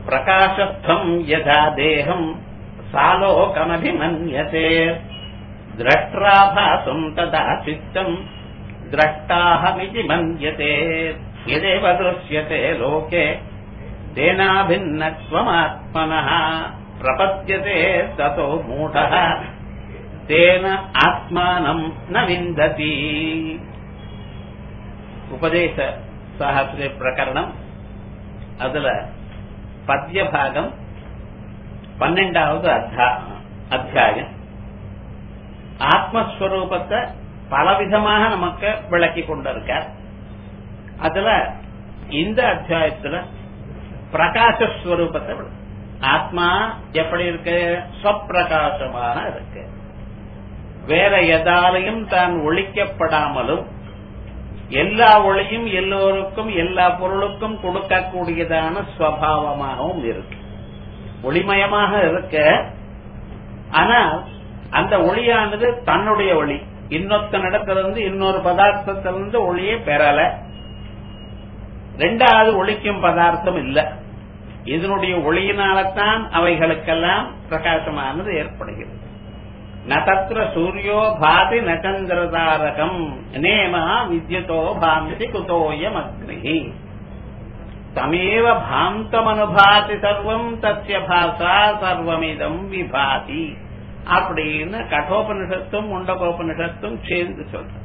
பிரகாசஸ்தம் யதா தேகம் சாலோகமபிமன்யதே திரஷ்டாபாசம் ததா சித்தம் திரஷ்டாஹமிதி மன்யதே यदेव दृश्यते लोके तेनाभिन्नत्वमात्मनः प्रपद्यते ततो मूढः तेन आत्मानम् न विन्दति உபதேச சாஸ்திர பிரகரணம் அதுல பத்திய பாகம் பன்னெண்டாவது அத்தியாயம் ஆத்மஸ்வரூபத்தை பலவிதமாக நமக்கு விளக்கி கொண்டிருக்கார் அதுல இந்த அத்தியாயத்துல பிரகாசஸ்வரூபத்தை ஆத்மா எப்படி இருக்கு ஸ்வப்பிரகாசமாக இருக்கு வேற எதாலையும் தான் ஒழிக்கப்படாமலும் எல்லா ஒளியும் எல்லோருக்கும் எல்லா பொருளுக்கும் கொடுக்கக்கூடியதான ஸ்வபாவமாகவும் இருக்கு ஒளிமயமாக இருக்க ஆனால் அந்த ஒளியானது தன்னுடைய ஒளி இன்னொத்தனிடத்திலிருந்து இன்னொரு பதார்த்தத்திலிருந்து ஒளியை பெறல ரெண்டாவது ஒளிக்கும் பதார்த்தம் இல்ல இதனுடைய ஒளியினால்தான் அவைகளுக்கெல்லாம் பிரகாசமானது ஏற்படுகிறது நதத்திர சூரியோ பாதி நச்சந்திரதாரகம் நேமா வித்யுதோ பாந்தி குதோயம் அக்னி தமேவ பாந்தமனுபாதி சர்வம் தஸ்ய பாசா சர்வமிதம் விபாதி அப்படின்னு கட்டோபனிஷத்தும் முண்டகோபனிஷத்தும் சேர்ந்து சொல்ற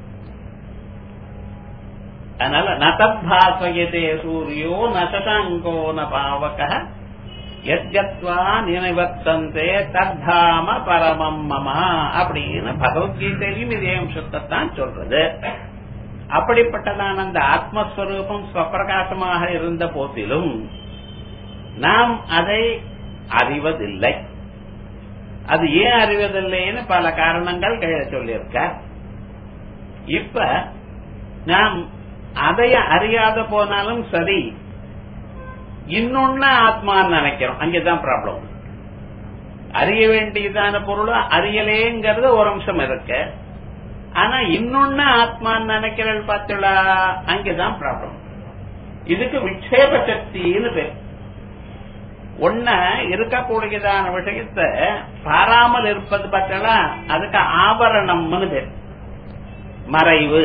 அதனால நதபாசயதே சூரியோ நசசாங்கோ ந பாவக எத்கத்வா நினைவத்தந்தே தத்தாம பரமம் மமா அப்படின்னு பகவத்கீதையிலும் இதே அம்சத்தைத்தான் சொல்றது அப்படிப்பட்டதான அந்த ஆத்மஸ்வரூபம் ஸ்வப்பிரகாசமாக இருந்த போதிலும் நாம் அதை அறிவதில்லை அது ஏன் அறிவதில்லைன்னு பல காரணங்கள் கையில சொல்லியிருக்க இப்ப நாம் அதை அறியாத போனாலும் சரி இன்னொன்னு ஆத்மான்னு நினைக்கிறோம் அங்கதான் ப்ராப்ளம் அறிய வேண்டியதான பொருள் அறியலேங்கிறது ஒரு அம்சம் இருக்கு ஆனா இன்னொன்னு ஆத்மான்னு நினைக்கிறேன் பார்த்தா அங்கதான் ப்ராப்ளம் இதுக்கு விக்ஷேப சக்தின்னு பேர் ஒன்ன இருக்கக்கூடியதான விஷயத்தை பாராமல் இருப்பது பார்த்தா அதுக்கு ஆபரணம்னு பேர் மறைவு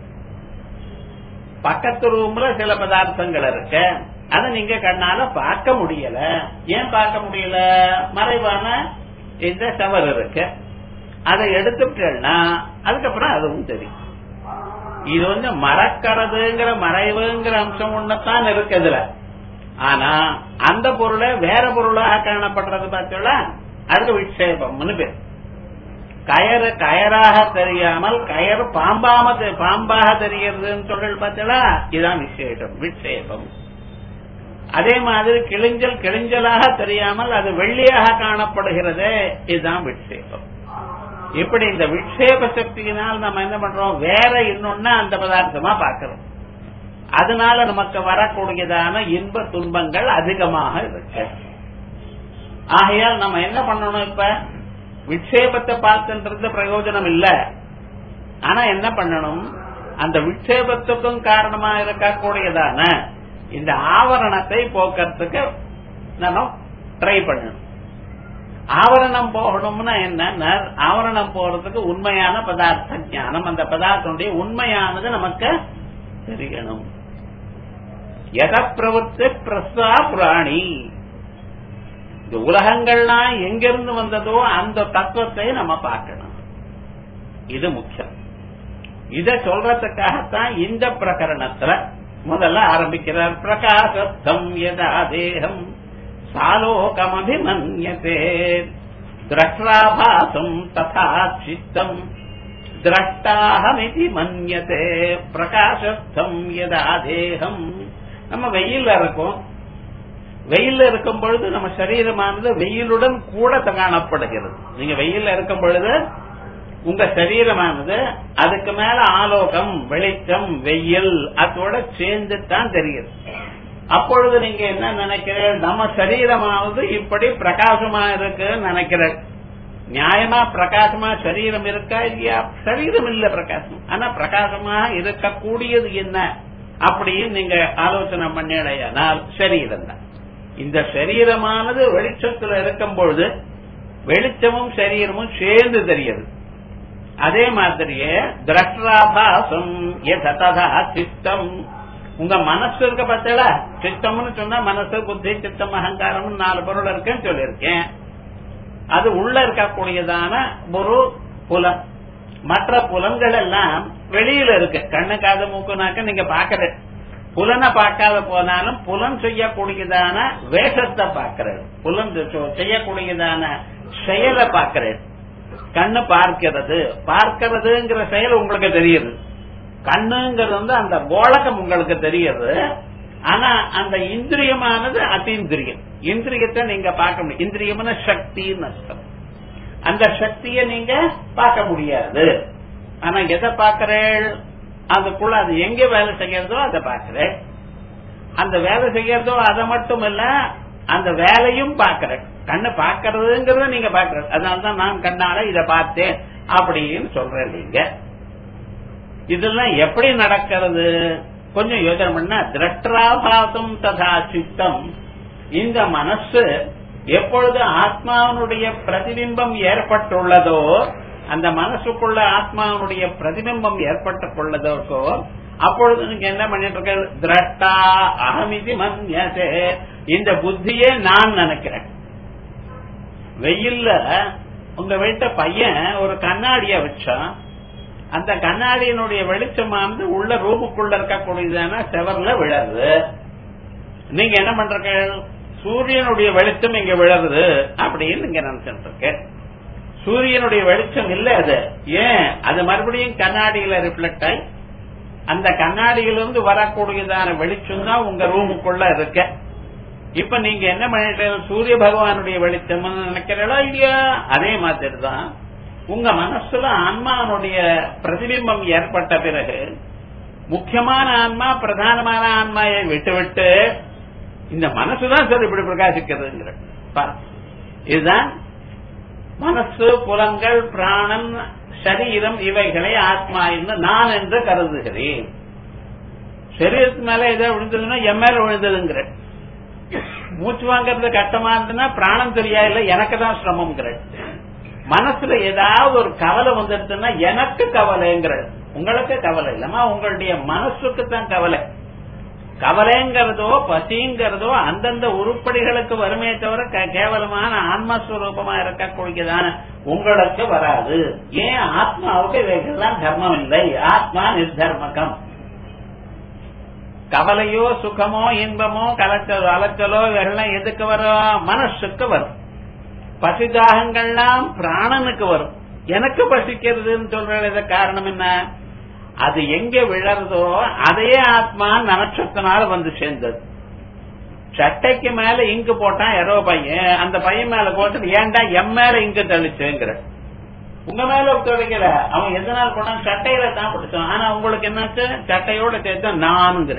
பக்கத்து ரூம்ல சில பதார்த்தங்கள் இருக்கு அதை நீங்க கண்ணால பார்க்க முடியல ஏன் பார்க்க முடியல மறைவான இந்த சவர் இருக்கு அதை எடுத்துட்டேன்னா அதுக்கப்புறம் அதுவும் தெரியும் இது வந்து மறக்கிறதுங்கிற மறைவுங்கிற அம்சம் ஒண்ணுத்தான் இருக்கு இதுல ஆனா அந்த பொருளை வேற பொருளாக காணப்படுறது பார்த்தோம்ல அதுக்கு விக்ஷேபம்னு பேர் கயறு கயராக தெரியாமல் கயறு பாம்பாம பாம்பாக தெரிகிறதுன்னு சொல்றது பார்த்தா இதுதான் விசேஷம் விக்ஷேபம் அதே மாதிரி கிழிஞ்சல் கிழிஞ்சலாக தெரியாமல் அது வெள்ளியாக காணப்படுகிறது இதுதான் விக்ஷேபம் இப்படி இந்த விக்ஷேப சக்தியினால் நம்ம என்ன பண்றோம் வேற இன்னொன்னு அந்த பதார்த்தமா பார்க்கிறோம் அதனால நமக்கு வரக்கூடியதான இன்ப துன்பங்கள் அதிகமாக இருக்கு ஆகையால் நம்ம என்ன பண்ணணும் இப்ப விக்ஷேபத்தை பார்த்துன்றது பிரயோஜனம் இல்ல ஆனா என்ன பண்ணணும் அந்த விக்ஷேபத்துக்கும் காரணமா இருக்கக்கூடியதான இந்த ஆவரணத்தை போக்குறதுக்கு நம்ம ட்ரை பண்ணணும் ஆவரணம் போகணும்னா என்ன ஆவரணம் போறதுக்கு உண்மையான பதார்த்த ஞானம் அந்த பதார்த்தனுடைய உண்மையானது நமக்கு தெரியணும் எத பிரவൃத்தி பிரசா புராணி இந்த உலகங்கள்லாம் எங்கிருந்து வந்ததோ அந்த தத்துவத்தை நம்ம பார்க்கணும் இது முக்கியம் இத சொல்றதுக்காகத்தான் இந்த பிரகரணத்துல முதல்ல ஆரம்பிக்கிறார் பிரகாசத்தம் யதா தேகம் சாலோகமபிமன்யதே திரஷ்டாபாசம் ததா சித்தம் திரஷ்டாஹமிதி மன்யதே பிரகாசஸ்தம் யதா தேகம் நம்ம வெயில்ல இருக்கோம் வெயில்ல இருக்கும் பொழுது நம்ம சரீரமானது வெயிலுடன் கூட காணப்படுகிறது நீங்க வெயில்ல இருக்கும் பொழுது உங்க சரீரமானது அதுக்கு மேல ஆலோகம் வெளிச்சம் வெயில் அதோட சேர்ந்து தான் தெரியுது அப்பொழுது நீங்க என்ன நினைக்கிறீர்கள் நம்ம சரீரமானது இப்படி பிரகாசமா இருக்குன்னு நினைக்கிறேன் நியாயமா பிரகாசமா சரீரம் இருக்கா இல்லையா சரீரம் இல்ல பிரகாசம் ஆனா பிரகாசமா இருக்கக்கூடியது என்ன அப்படின்னு நீங்க ஆலோசனை பண்ணிடையானால் சரீரம் தான் இந்த சரீரமானது வெளிச்சத்துல இருக்கும் பொழுது வெளிச்சமும் சரீரமும் சேர்ந்து தெரியுது அதே மாதிரியே திரஷ்டாபாசம் எதா சித்தம் உங்க மனசு இருக்க பார்த்தல சித்தம்னு சொன்னா மனசு புத்தி சித்தம் அகங்காரம் நாலு பொருள் இருக்குன்னு சொல்லியிருக்கேன் அது உள்ள இருக்கக்கூடியதான ஒரு புலம் மற்ற புலன்கள் எல்லாம் வெளியில இருக்கு கண்ணு காது மூக்கு நாக்க நீங்க பாக்குற புலனை பார்க்காத போனாலும் புலன் செய்யக்கூடியதான வேஷத்தை பார்க்கிறது புலன் செய்யக்கூடியதான செயலை பார்க்கிறது கண்ணு பார்க்கிறது பார்க்கிறதுங்கிற செயல் உங்களுக்கு தெரியுது கண்ணுங்கிறது வந்து அந்த கோலகம் உங்களுக்கு தெரியுது ஆனா அந்த இந்திரியமானது அத்தீந்திரியம் இந்திரியத்தை நீங்க பார்க்க முடியும் இந்திரியம்னு சக்தின்னு அர்த்தம் அந்த சக்தியை நீங்க பார்க்க முடியாது ஆனா எதை பார்க்கிறேள் அதுக்குள்ள அது எங்க வேலை செய்யறதோ அதை பார்க்கிறேன் அந்த வேலை செய்யறதோ அதை மட்டும் இல்ல அந்த வேலையும் பார்க்கிறேன் கண்ணு பார்க்கறதுங்கிறத நீங்க பார்க்கறது அதனாலதான் நான் கண்ணால இதை பார்த்தேன் அப்படின்னு சொல்றேன் நீங்க இதெல்லாம் எப்படி நடக்கிறது கொஞ்சம் யோசனை பண்ணா திரஷ்டாபாசம் ததா சித்தம் இந்த மனசு எப்பொழுது ஆத்மாவனுடைய பிரதிபிம்பம் ஏற்பட்டுள்ளதோ அந்த மனசுக்குள்ள ஆத்மாவனுடைய பிரதிபிம்பம் ஏற்பட்டுக் கொள்ளதற்கோ அப்பொழுது நீங்க என்ன பண்ணிட்டு இருக்க திரஷ்டா அகமிதி மன்யசே இந்த புத்தியே நான் நினைக்கிறேன் வெயில்ல உங்க வீட்டு பையன் ஒரு கண்ணாடிய வச்சான் அந்த கண்ணாடியினுடைய வெளிச்சமானது உள்ள ரூமுக்குள்ள இருக்கக்கூடியதான செவர்ல விழருது நீங்க என்ன பண்றீங்க சூரியனுடைய வெளிச்சம் இங்க விழருது அப்படின்னு நீங்க நினைச்சிட்டு இருக்க சூரியனுடைய வெளிச்சம் இல்ல அது ஏன் அது மறுபடியும் கண்ணாடியில ரிஃப்ளெக்ட் ஆகி அந்த கண்ணாடியிலிருந்து வரக்கூடியதான வெளிச்சம் தான் உங்க ரூமுக்குள்ள இருக்க இப்ப நீங்க என்ன பண்ணிட்டு சூரிய பகவானுடைய வெளிச்சம் நினைக்கிறீங்களா இல்லையா அதே மாதிரி தான் உங்க மனசுல ஆன்மானுடைய பிரதிபிம்பம் ஏற்பட்ட பிறகு முக்கியமான ஆன்மா பிரதானமான ஆன்மாயை விட்டுவிட்டு இந்த மனசுதான் சார் இப்படி பிரகாசிக்கிறதுங்கிற இதுதான் மனசு புலங்கள் பிராணன் சரீரம் இவைகளை ஆத்மா என்று நான் என்று கருதுகிறேன் சரீரத்து மேல ஏதோ விழுந்ததுன்னா என் மேல விழுந்ததுங்கிற மூச்சு வாங்கறது கஷ்டமா இருந்ததுன்னா பிராணம் தெரியா இல்ல எனக்கு தான் சிரமம்ங்கிற மனசுல ஏதாவது ஒரு கவலை வந்துருச்சுன்னா எனக்கு கவலைங்கிற உங்களுக்கு கவலை இல்லமா உங்களுடைய மனசுக்கு தான் கவலை கவலைங்கிறதோ பசிங்கிறதோ அந்தந்த உருப்படிகளுக்கு வருமே தவிர கேவலமான ஆத்மஸ்வரூபமா இருக்கக்கூடியதான உங்களுக்கு வராது ஏன் ஆத்மாவுக்கு இவைகள்லாம் தர்மம் இல்லை ஆத்மா நிர்தர்மகம் கவலையோ சுகமோ இன்பமோ கலச்சலோ அலைச்சலோ இவைகள்லாம் எதுக்கு வரும் மனசுக்கு வரும் பசிதாகங்கள்லாம் பிராணனுக்கு வரும் எனக்கு பசிக்கிறதுன்னு சொல்றது காரணம் என்ன அது எங்க விழறதோ அதையே ஆத்மா நனச்சத்தினால வந்து சேர்ந்தது சட்டைக்கு மேல இங்கு போட்டான் எரோ பையன் அந்த பையன் மேல போட்டு ஏன்டா எம் மேல இங்கு தெளிச்சுங்கிற உங்க மேல தெளிக்கல அவன் எதனால போட்டான் சட்டையில தான் பிடிச்சான் ஆனா உங்களுக்கு என்னாச்சு சட்டையோட சேர்த்து நானுங்கிற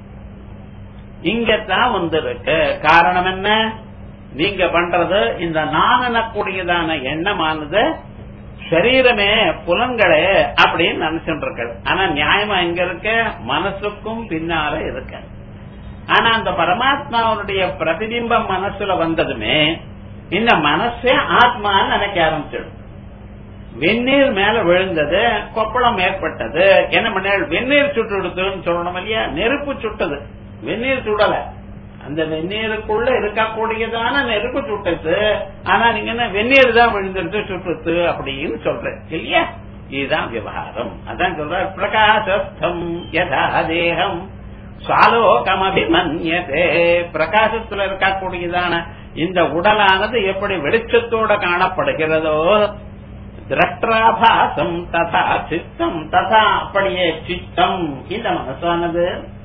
இங்கத்தான் வந்திருக்கு காரணம் என்ன நீங்க பண்றது இந்த நான் எனக்கூடியதான எண்ணமானது சரீரமே புலன்களே அப்படின்னு நினைச்சுட்டு இருக்க ஆனா நியாயமா எங்க இருக்க மனசுக்கும் பின்னால இருக்க ஆனா அந்த பரமாத்மாவுடைய பிரதிபிம்பம் மனசுல வந்ததுமே இந்த மனசே ஆத்மான்னு நினைக்க ஆரம்பிச்சிடும் வெந்நீர் மேல விழுந்தது கொப்பளம் ஏற்பட்டது என்ன பண்ண வெந்நீர் சுட்டு எடுத்துன்னு சொல்லணும் இல்லையா நெருப்பு சுட்டது வெந்நீர் சுடல அந்த வெந்நீருக்குள்ள இருக்கக்கூடியதான நெருப்பு சுட்டுச்சு ஆனா நீங்க என்ன வெந்நீர் தான் விழுந்துருச்சு சுட்டுச்சு அப்படின்னு சொல்றேன் இல்லையா இதுதான் விவகாரம் அதான் சொல்ற பிரகாசஸ்தம் யதா தேகம் சாலோகமபிமன்யதே பிரகாசத்துல இருக்கக்கூடியதான இந்த உடலானது எப்படி வெளிச்சத்தோட காணப்படுகிறதோ திரஷ்டாபாசம் ததா சித்தம் ததா அப்படியே சித்தம் இந்த மனசானது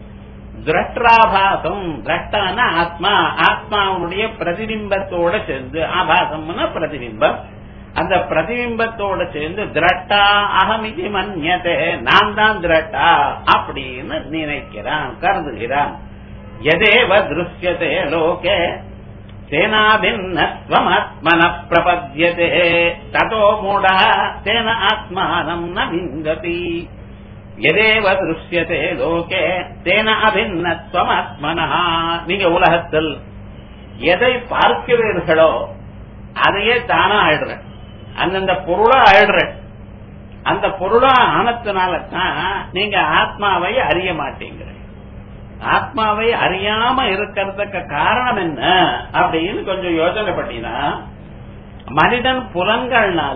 திரஷ்டாபாசம் திரஷ்டான ஆத்மா ஆத்மாவுடைய பிரதிபிம்பத்தோட சேர்ந்து ஆபாசம்னா பிரதிபிம்பம் அந்த பிரதிபிம்பத்தோட சேர்ந்து திரட்டா அகமிதி மன்யதே நான் தான் திரட்டா அப்படின்னு நினைக்கிறான் கருதுகிறான் எதேவ திருஷ்யதே லோகே சேனாபின்னத்வமாத்மன பிரபத்யதே ததோ மூடா தேன ஆத்மானம் ந விந்ததி எதேவ திருஷ்யதே லோகே தேன அபின்னத்வம் ஆத்மனா நீங்க உலகத்தில் எதை பார்க்கிறீர்களோ அதையே தானா ஆயிடுற அந்தந்த பொருளா ஆயிடுற அந்த பொருளா ஆனத்தினால தான் நீங்க ஆத்மாவை அறிய மாட்டீங்க ஆத்மாவை அறியாம இருக்கிறதுக்கு காரணம் என்ன அப்படின்னு கொஞ்சம் யோசனை பண்ணினா மனிதன் புலன்கள்னால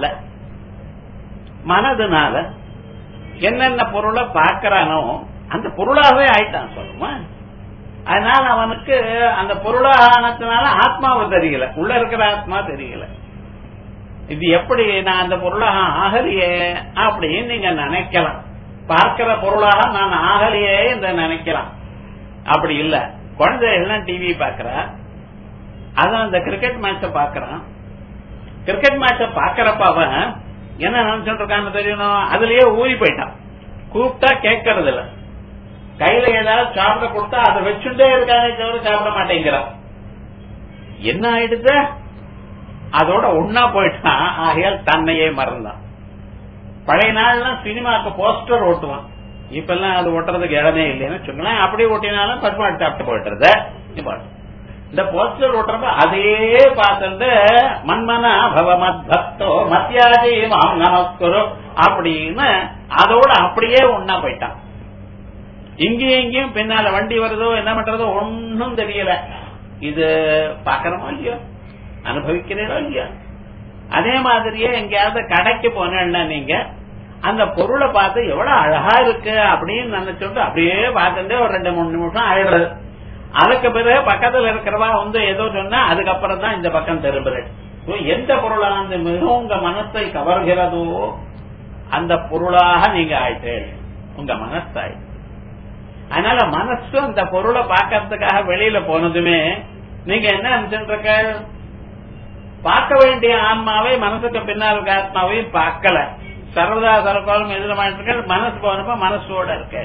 மனதுனால என்னென்ன பொருளை பார்க்கறானோ அந்த பொருளாகவே ஆயிட்டான் சொல்லுமா அதனால அவனுக்கு அந்த பொருளானத்தினால ஆத்மாவை தெரியல உள்ள இருக்கிற ஆத்மா தெரியல இது எப்படி நான் அந்த பொருளாக ஆகலையே அப்படின்னு நீங்க நினைக்கலாம் பார்க்கிற பொருளாக நான் ஆகலையே என்று நினைக்கலாம் அப்படி இல்ல குழந்தைகள்லாம் டிவி பாக்குறா அதான் அந்த கிரிக்கெட் மேட்ச பாக்குறான் கிரிக்கெட் மேட்ச பாக்குறப்ப அவன் என்ன நினைச்சுட்டு இருக்கான்னு தெரியணும் அதுலயே ஊறி போயிட்டான் கூப்பிட்டா கேட்கறது இல்ல கையில ஏதாவது சாப்பிட கொடுத்தா அதை வச்சுட்டே இருக்கானே தவிர சாப்பிட மாட்டேங்கிறான் என்ன ஆயிடுது அதோட ஒன்னா போயிட்டான் ஆகையால் தன்னையே மறந்தான் பழைய நாள்லாம் சினிமாக்கு போஸ்டர் ஓட்டுவான் இப்ப எல்லாம் அது ஓட்டுறதுக்கு இடமே இல்லைன்னு வச்சுக்கலாம் அப்படியே ஓட்டினாலும் பசுமாட்டு சாப்பிட்டு போயிட்டுறத இந்த போஸ்டர் ஓட்டுறப்ப அதையே பார்த்துட்டு மன்மனா பவமத் பக்தோ மத்தியாதி மாம் நமஸ்குரு அப்படின்னு அதோட அப்படியே ஒன்னா போயிட்டான் இங்கேயும் இங்கேயும் பின்னால வண்டி வருதோ என்ன பண்றதோ ஒன்னும் தெரியல இது பாக்கிறோமோ இல்லையோ அனுபவிக்கிறீரோ இல்லையோ அதே மாதிரியே எங்கேயாவது கடைக்கு போனேன்னா நீங்க அந்த பொருளை பார்த்து எவ்வளவு அழகா இருக்கு அப்படின்னு நினைச்சுட்டு அப்படியே பார்த்துட்டு ஒரு ரெண்டு மூணு நிமிஷம் ஆயிடுறது அதுக்கு பிறகு பக்கத்துல இருக்கிறவா வந்து ஏதோ சொன்னா அதுக்கப்புறம் தான் இந்த பக்கம் திரும்புறேன் எந்த பொருளானது மிகவும் உங்க மனசை கவர்கிறதோ அந்த பொருளாக நீங்க ஆயிட்டு உங்க மனசாய் அதனால மனசு அந்த பொருளை பார்க்கறதுக்காக வெளியில போனதுமே நீங்க என்ன நினைச்சுருக்க பார்க்க வேண்டிய ஆன்மாவை மனசுக்கு பின்னால் இருக்க ஆத்மாவையும் பார்க்கல சர்வதா சர்வகாலம் எதிரமாட்டு மனசு போனப்ப மனசோட இருக்க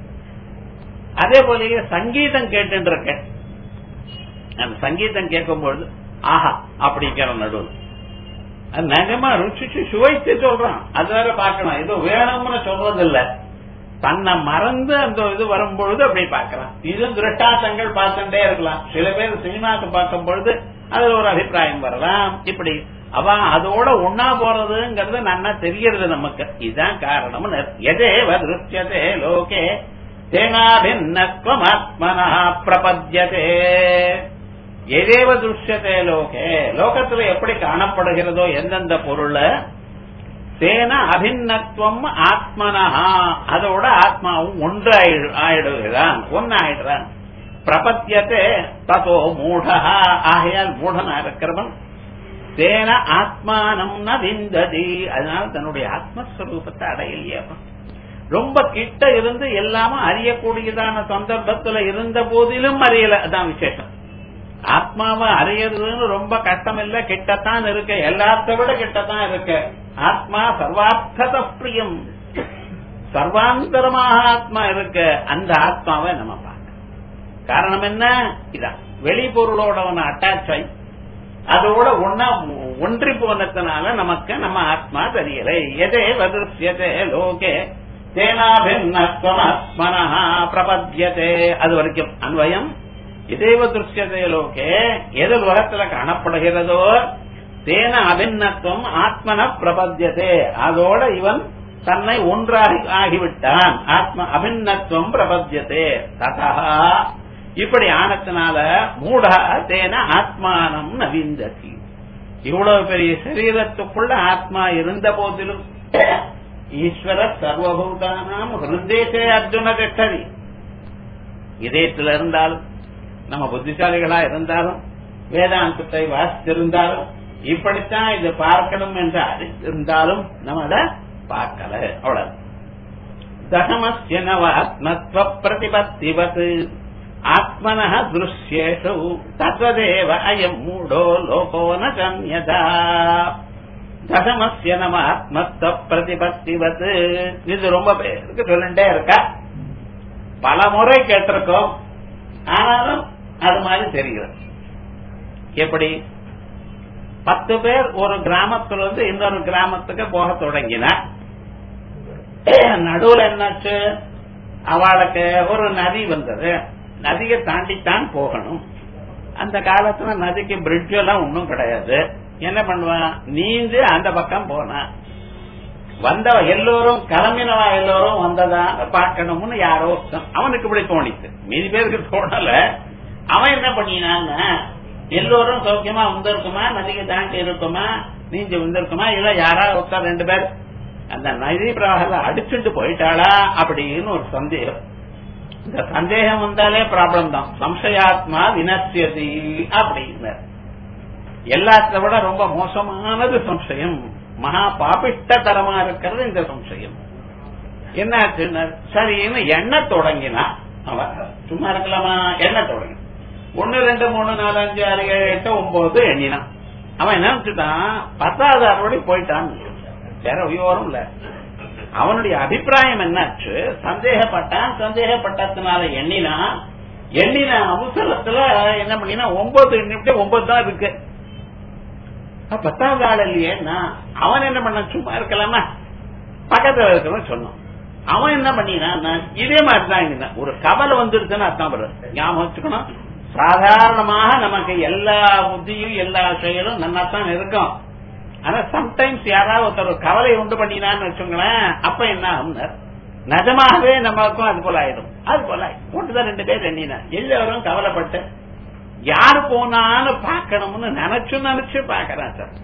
அதே போல சங்கீதம் கேட்டு இருக்க அந்த சங்கீதம் கேட்கும்பொழுது ஆஹா அப்படிங்கிற நடுவில் அது நிஜமா ருச்சிச்சு சுவைத்து சொல்றான் அது வேற பார்க்கணும் ஏதோ வேணும்னு சொல்றது இல்ல தன்னை மறந்து அந்த இது வரும்பொழுது அப்படி பார்க்கலாம் இது திருட்டாட்டங்கள் பார்த்துட்டே இருக்கலாம் சில பேர் சினிமாக்கு பார்க்கும் பொழுது அதுல ஒரு அபிப்பிராயம் வரலாம் இப்படி அவ அதோட ஒன்னா போறதுங்கிறது நன்னா தெரியறது நமக்கு இதுதான் காரணம் எதேவ திருஷ்யதே லோகே தேனாபின்னத்வமாத்மனா பிரபத்யதே எதேவ திருஷ்யதே லோகே லோகத்துல எப்படி காணப்படுகிறதோ எந்தெந்த பொருள் தேன அபிநத்துவம் ஆத்மனஹா அதோட ஆத்மாவும் ஒன்று ஆயிடுகிறான் ஒன்னாயிடுறான் பிரபத்தியத்தே ததோ மூடா ஆகையால் மூடனா இருக்கிறவன் தேன ஆத்மானம் ந விந்ததி அதனால தன்னுடைய ஆத்மஸ்வரூபத்தை அடையலையே ரொம்ப கிட்ட இருந்து எல்லாமும் அறியக்கூடியதான சந்தர்ப்பத்துல இருந்த போதிலும் அறியல அதான் விசேஷம் ஆத்மாவை அறியறதுன்னு ரொம்ப கஷ்டம் இல்ல கிட்டத்தான் இருக்கு எல்லாத்த விட கிட்டத்தான் இருக்கு ஆத்மா சர்வார்த்தத பிரியம் சர்வாந்தரமாக ஆத்மா இருக்கு அந்த ஆத்மாவை நம்ம பார்க்க காரணம் என்ன இதான் வெளி பொருளோட ஒன்னு அட்டாச் ஆகி அதோட ஒன்னா ஒன்றி போனதுனால நமக்கு நம்ம ஆத்மா தெரியலை எதே வதிருஷ்யதே லோகே தேனாபின்னத்வமாத்மனா பிரபத்தியதே அது வரைக்கும் அன்வயம் இதேவ திருஷ்யதே லோகே எது உலகத்துல காணப்படுகிறதோ தேன அபிநத்துவம் ஆத்மன பிரபத்தியதே அதோட இவன் தன்னை ஒன்றாகி ஆகிவிட்டான் ஆத்ம அபிநத்துவம் பிரபத்தியதே ததா இப்படி ஆனத்தினால மூட தேன ஆத்மானம் நவீந்ததி இவ்வளவு பெரிய சரீரத்துக்குள்ள ஆத்மா இருந்த போதிலும் ஈஸ்வர சர்வபூதானாம் ஹிருதேசே அர்ஜுன கட்டதி இதயத்தில் இருந்தாலும் நம்ம புத்திசாலிகளா இருந்தாலும் வேதாந்தத்தை வாசித்திருந்தாலும் இப்படித்தான் இது பார்க்கணும் என்று அறிந்திருந்தாலும் நம்ம அதை பார்க்கல அவ்வளவு தசமஸ்ய நவாத்மத்வ பிரதிபத்திவத் ஆத்மன திருஷ்யேஷு தத்வதேவ அயம் மூடோ லோகோ ந சன்யதா தசமஸ்ய நம ஆத்மத்வ பிரதிபத்திவத் இது ரொம்ப பேருக்கு சொல்லிட்டே இருக்கா பல முறை கேட்டிருக்கோம் ஆனாலும் அது மாதிரி தெரிகிறது எப்படி பத்து பேர் ஒரு கிராமத்துல இருந்து இன்னொரு கிராமத்துக்கு போக தொடங்கினார் நடுவுல என்னாச்சு அவளுக்கு ஒரு நதி வந்தது நதியை தாண்டித்தான் போகணும் அந்த காலத்துல நதிக்கு பிரிட்ஜ் எல்லாம் ஒன்றும் கிடையாது என்ன பண்ணுவான் நீந்து அந்த பக்கம் போனான் வந்த எல்லோரும் கிளம்பினவா எல்லோரும் வந்ததா பார்க்கணும்னு யாரோ ஒருத்தன். அவனுக்கு இப்படி தோணிச்சு மீதி பேருக்கு தோணல அவன் என்ன பண்ணினான்னா எல்லோரும் சௌக்கியமா வந்திருக்குமா நதிக்கு தாண்டி இருக்குமா நீஞ்சி வந்திருக்குமா இல்ல யாராவது ஒருத்தர் ரெண்டு பேர் அந்த நதி பிரவாகல அடிச்சுட்டு போயிட்டாளா அப்படின்னு ஒரு சந்தேகம் இந்த சந்தேகம் வந்தாலே ப்ராப்ளம் தான் சம்சயாத்மா வினசியதி அப்படின்னு எல்லாத்த விட ரொம்ப மோசமானது சம்சயம் மகா பாபிஷ்டதரமா இருக்கிறது இந்த சம்சயம் என்னாச்சுன்னா சரின்னு எண்ண தொடங்கினா அவன் சும்மா இருக்கலாமா எண்ண தொடங்கி ஒன்னு ரெண்டு மூணு நாலு அஞ்சு ஆறு ஏழு எட்டு ஒன்பது எண்ணினான் அவன் என்ன நினைச்சுட்டான் பத்தாவது அறுபடி போயிட்டான் வேற உயோரும் இல்ல அவனுடைய அபிப்பிராயம் என்னாச்சு சந்தேகப்பட்டான் சந்தேகப்பட்டதுனால எண்ணினா எண்ணின அவசரத்துல என்ன பண்ணினா ஒன்பது எண்ணிட்டு ஒன்பது தான் இருக்கு அப்ப பத்தாவது ஆள் இல்லையேன்னா அவன் என்ன பண்ண சும்மா இருக்கலாமா பக்கத்துல இருக்கிறவன் சொன்னான் அவன் என்ன பண்ணினான் இதே மாதிரிதான் எண்ணினான். ஒரு கவலை வந்துருச்சுன்னு அர்த்தம் வருது ஞாபகம் வச்சுக்கணும் சாதாரணமாக நமக்கு எல்லா புத்தியும் எல்லா செயலும் நன்னாத்தான் இருக்கும் ஆனா சம்டைம்ஸ் யாராவது ஒருத்தர் ஒரு கவலை உண்டு பண்ணினான்னு வச்சுங்களேன் அப்ப என்ன ஆகும்னார் நிஜமாகவே நமக்கும் அது போல ஆயிடும் அது போல போட்டுதான் ரெண்டு பேர் எண்ணினா எல்லாரும் கவலைப்பட்டு யாரு போனாலும் பார்க்கணும்னு நினைச்சு நினைச்சு பாக்குறான் சார்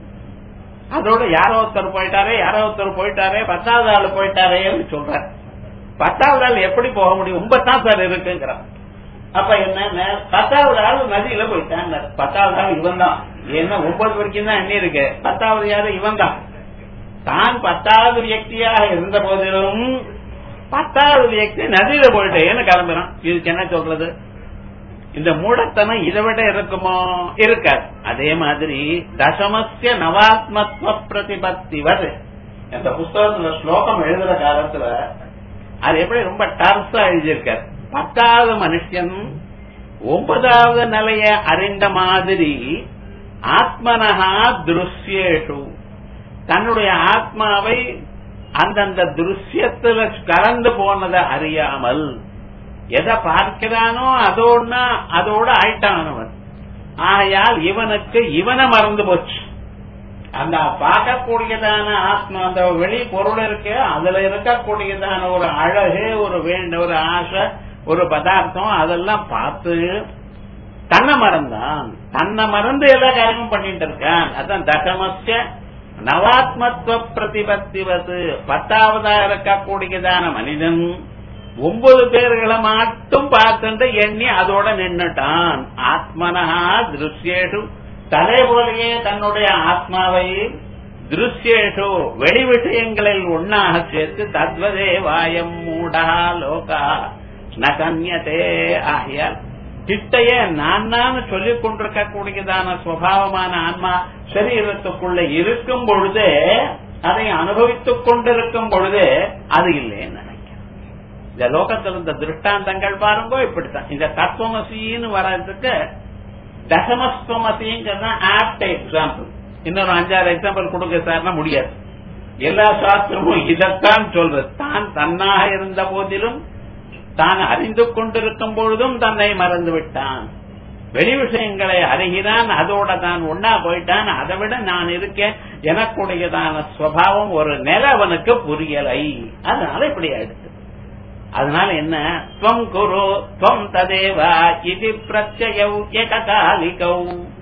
அதோட யாரோ ஒருத்தர் போயிட்டாரே யாரோ ஒருத்தர் போயிட்டாரே பத்தாவது ஆள் போயிட்டாரேன்னு சொல்ற பத்தாவது ஆள் எப்படி போக முடியும் ஒன்பதான் சார் இருக்குங்கிறான் அப்ப என்ன பத்தாவது ஆள் நதியில போயிட்டான் பத்தாவது ஆள் இவன் தான் ஏன்னா ஒன்பது வரைக்கும் தான் எண்ணி இருக்கு பத்தாவது யாரு இவன் தான் தான் பத்தாவது வியக்தியாக இருந்த போதிலும் பத்தாவது வியக்தி நதியில போயிட்டேன்னு கிளம்புறான் இதுக்கு என்ன சொல்றது இந்த மூடத்தனம் இதை விட இருக்குமோ இருக்காது அதே மாதிரி தசமஸ்ய நவாத்மத்வ பிரதிபத்திவது இந்த புஸ்தகத்துல ஸ்லோகம் எழுதுற காலத்துல அது எப்படி ரொம்ப டர்ஸா எழுதியிருக்காரு பத்தாவது மனுஷன் ஒன்பதாவது நிலைய அறிந்த மாதிரி ஆத்மனஹா திருஷ்யேஷு தன்னுடைய ஆத்மாவை அந்தந்த திருஷ்யத்துல கலந்து போனதை அறியாமல் எதை பார்க்கிறானோ அதோட அதோட ஆயிட்டானவன் ஆயால் இவனுக்கு இவனை மறந்து போச்சு அந்த பார்க்கக்கூடியதான ஆத்மா அந்த வெளி பொருள் இருக்கு அதுல இருக்கக்கூடியதான ஒரு அழகு ஒரு வேண்ட ஒரு ஆசை ஒரு பதார்த்தம் அதெல்லாம் பார்த்து தன்னை மறந்தான் தன்னை மறந்து எல்லா காரியமும் பண்ணிட்டு இருக்கான் அதான் தசமஸ்ய நவாத்மத்துவ பிரதிபத்திவது பத்தாவதா இருக்கக்கூடியதான மனிதன் ஒன்பது பேர்களை மட்டும் பார்த்துட்டு எண்ணி அதோட நின்னுட்டான் ஆத்மனஹா திருஷ்யேஷு தலை போலயே தன்னுடைய ஆத்மாவை திருஷ்யேஷு வெளி விஷயங்களில் ஒன்னாக சேர்த்து தத்வதே வாயம் மூடா லோகா நகன்யதே ஆகியால் கிட்டையே நான் நான் சொல்லிக் கொண்டிருக்க கூடியதான சுவாவமான ஆன்மா சரீரத்துக்குள்ள இருக்கும் பொழுதே அதை அனுபவித்துக் கொண்டிருக்கும் பொழுதே அது இல்லைன்னு நினைக்கிறேன் இந்த லோகத்தில் இருந்த திருஷ்டாந்தங்கள் பாருங்க இப்படித்தான் இந்த தத்துவமசின்னு வர்றதுக்கு தசமஸ்வமசிங்கிறது ஆப்ட் எக்ஸாம்பிள் இன்னொரு அஞ்சாறு எக்ஸாம்பிள் கொடுக்க சார்னா முடியாது எல்லா சாஸ்திரமும் இதைத்தான் சொல்றது தான் தன்னாக இருந்த போதிலும் தான் அறிந்து கொண்டிருக்கும் பொழுதும் தன்னை மறந்து விட்டான் வெளி விஷயங்களை அறிகிறான் அதோட தான் ஒன்னா போயிட்டான் அதை விட நான் இருக்கேன் எனக்குடையதான சுவாவம் ஒரு நில அவனுக்கு புரியலை அதனால இப்படி ஆயிடுச்சு அதனால என்ன துவம் குரு துவம் ததேவா இது பிரத்யௌ ஏககாலிகௌ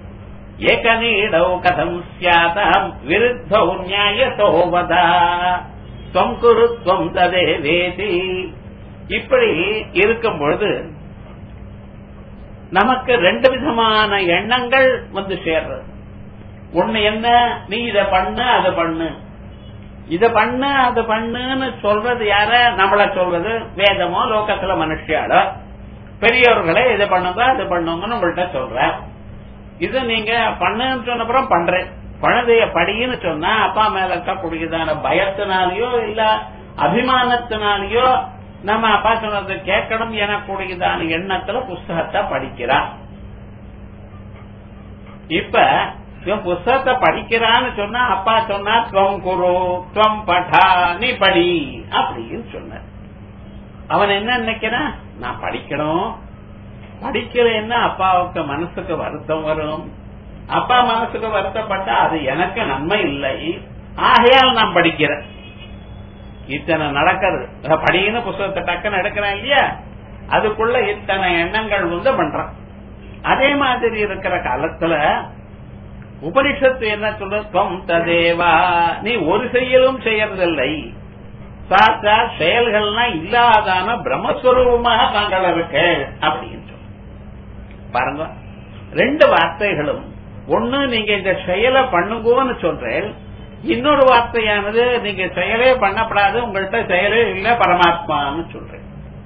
ஏகநீடௌ கதம் சியாதம் விருத்தௌ நியாயத்தோ வதா துவம் குரு துவம் ததேவேதி இப்படி இருக்கும் பொழுது நமக்கு ரெண்டு விதமான எண்ணங்கள் வந்து சேர்றது ஒண்ணு என்ன நீ இத பண்ணு அதை பண்ணு இத பண்ணு அது பண்ணுன்னு சொல்றது யார நம்மள சொல்றது வேதமோ லோகத்துல மனுஷியாளோ பெரியவர்களே இதை பண்ணுங்க அது பண்ணுங்கன்னு உங்கள்கிட்ட சொல்ற இது நீங்க பண்ணுன்னு சொன்னப்புறம் பண்றேன் குழந்தைய படின்னு சொன்னா அப்பா மேல இருக்கக்கூடியதான பயத்தினாலேயோ இல்ல அபிமானத்தினாலேயோ நம்ம அப்பா சொன்னது கேட்கணும் எனக்கூடியதான எண்ணத்துல புஸ்தகத்தை படிக்கிறான் இப்ப இவன் புஸ்தகத்தை படிக்கிறான்னு சொன்னா அப்பா சொன்னா துவம் குரு துவம் படா நீ படி அப்படின்னு சொன்ன அவன் என்ன நினைக்கிறான் நான் படிக்கணும் படிக்கலைன்னா அப்பாவுக்கு மனசுக்கு வருத்தம் வரும் அப்பா மனசுக்கு வருத்தப்பட்டா அது எனக்கு நன்மை இல்லை ஆகையால் நான் படிக்கிறேன் இத்தனை நடக்கிறது படின்னு புஸ்தகத்தை டக்குன்னு எடுக்கிறேன் இல்லையா அதுக்குள்ள இத்தனை எண்ணங்கள் வந்து பண்றான் அதே மாதிரி இருக்கிற காலத்துல உபனிஷத்து என்ன சொல்லும் ததேவா நீ ஒரு செயலும் செய்யறதில்லை சாத்தா செயல்கள்லாம் இல்லாதான பிரம்மஸ்வரூபமாக தாங்கள் இருக்க அப்படின்னு சொல்லு பாருங்க ரெண்டு வார்த்தைகளும் ஒண்ணு நீங்க இந்த செயலை பண்ணுங்கன்னு சொல்றேன் இன்னொரு வார்த்தையானது நீங்க செயலே பண்ணப்படாது உங்கள்கிட்ட செயலே இல்ல பரமாத்மான்னு சொல்றேன்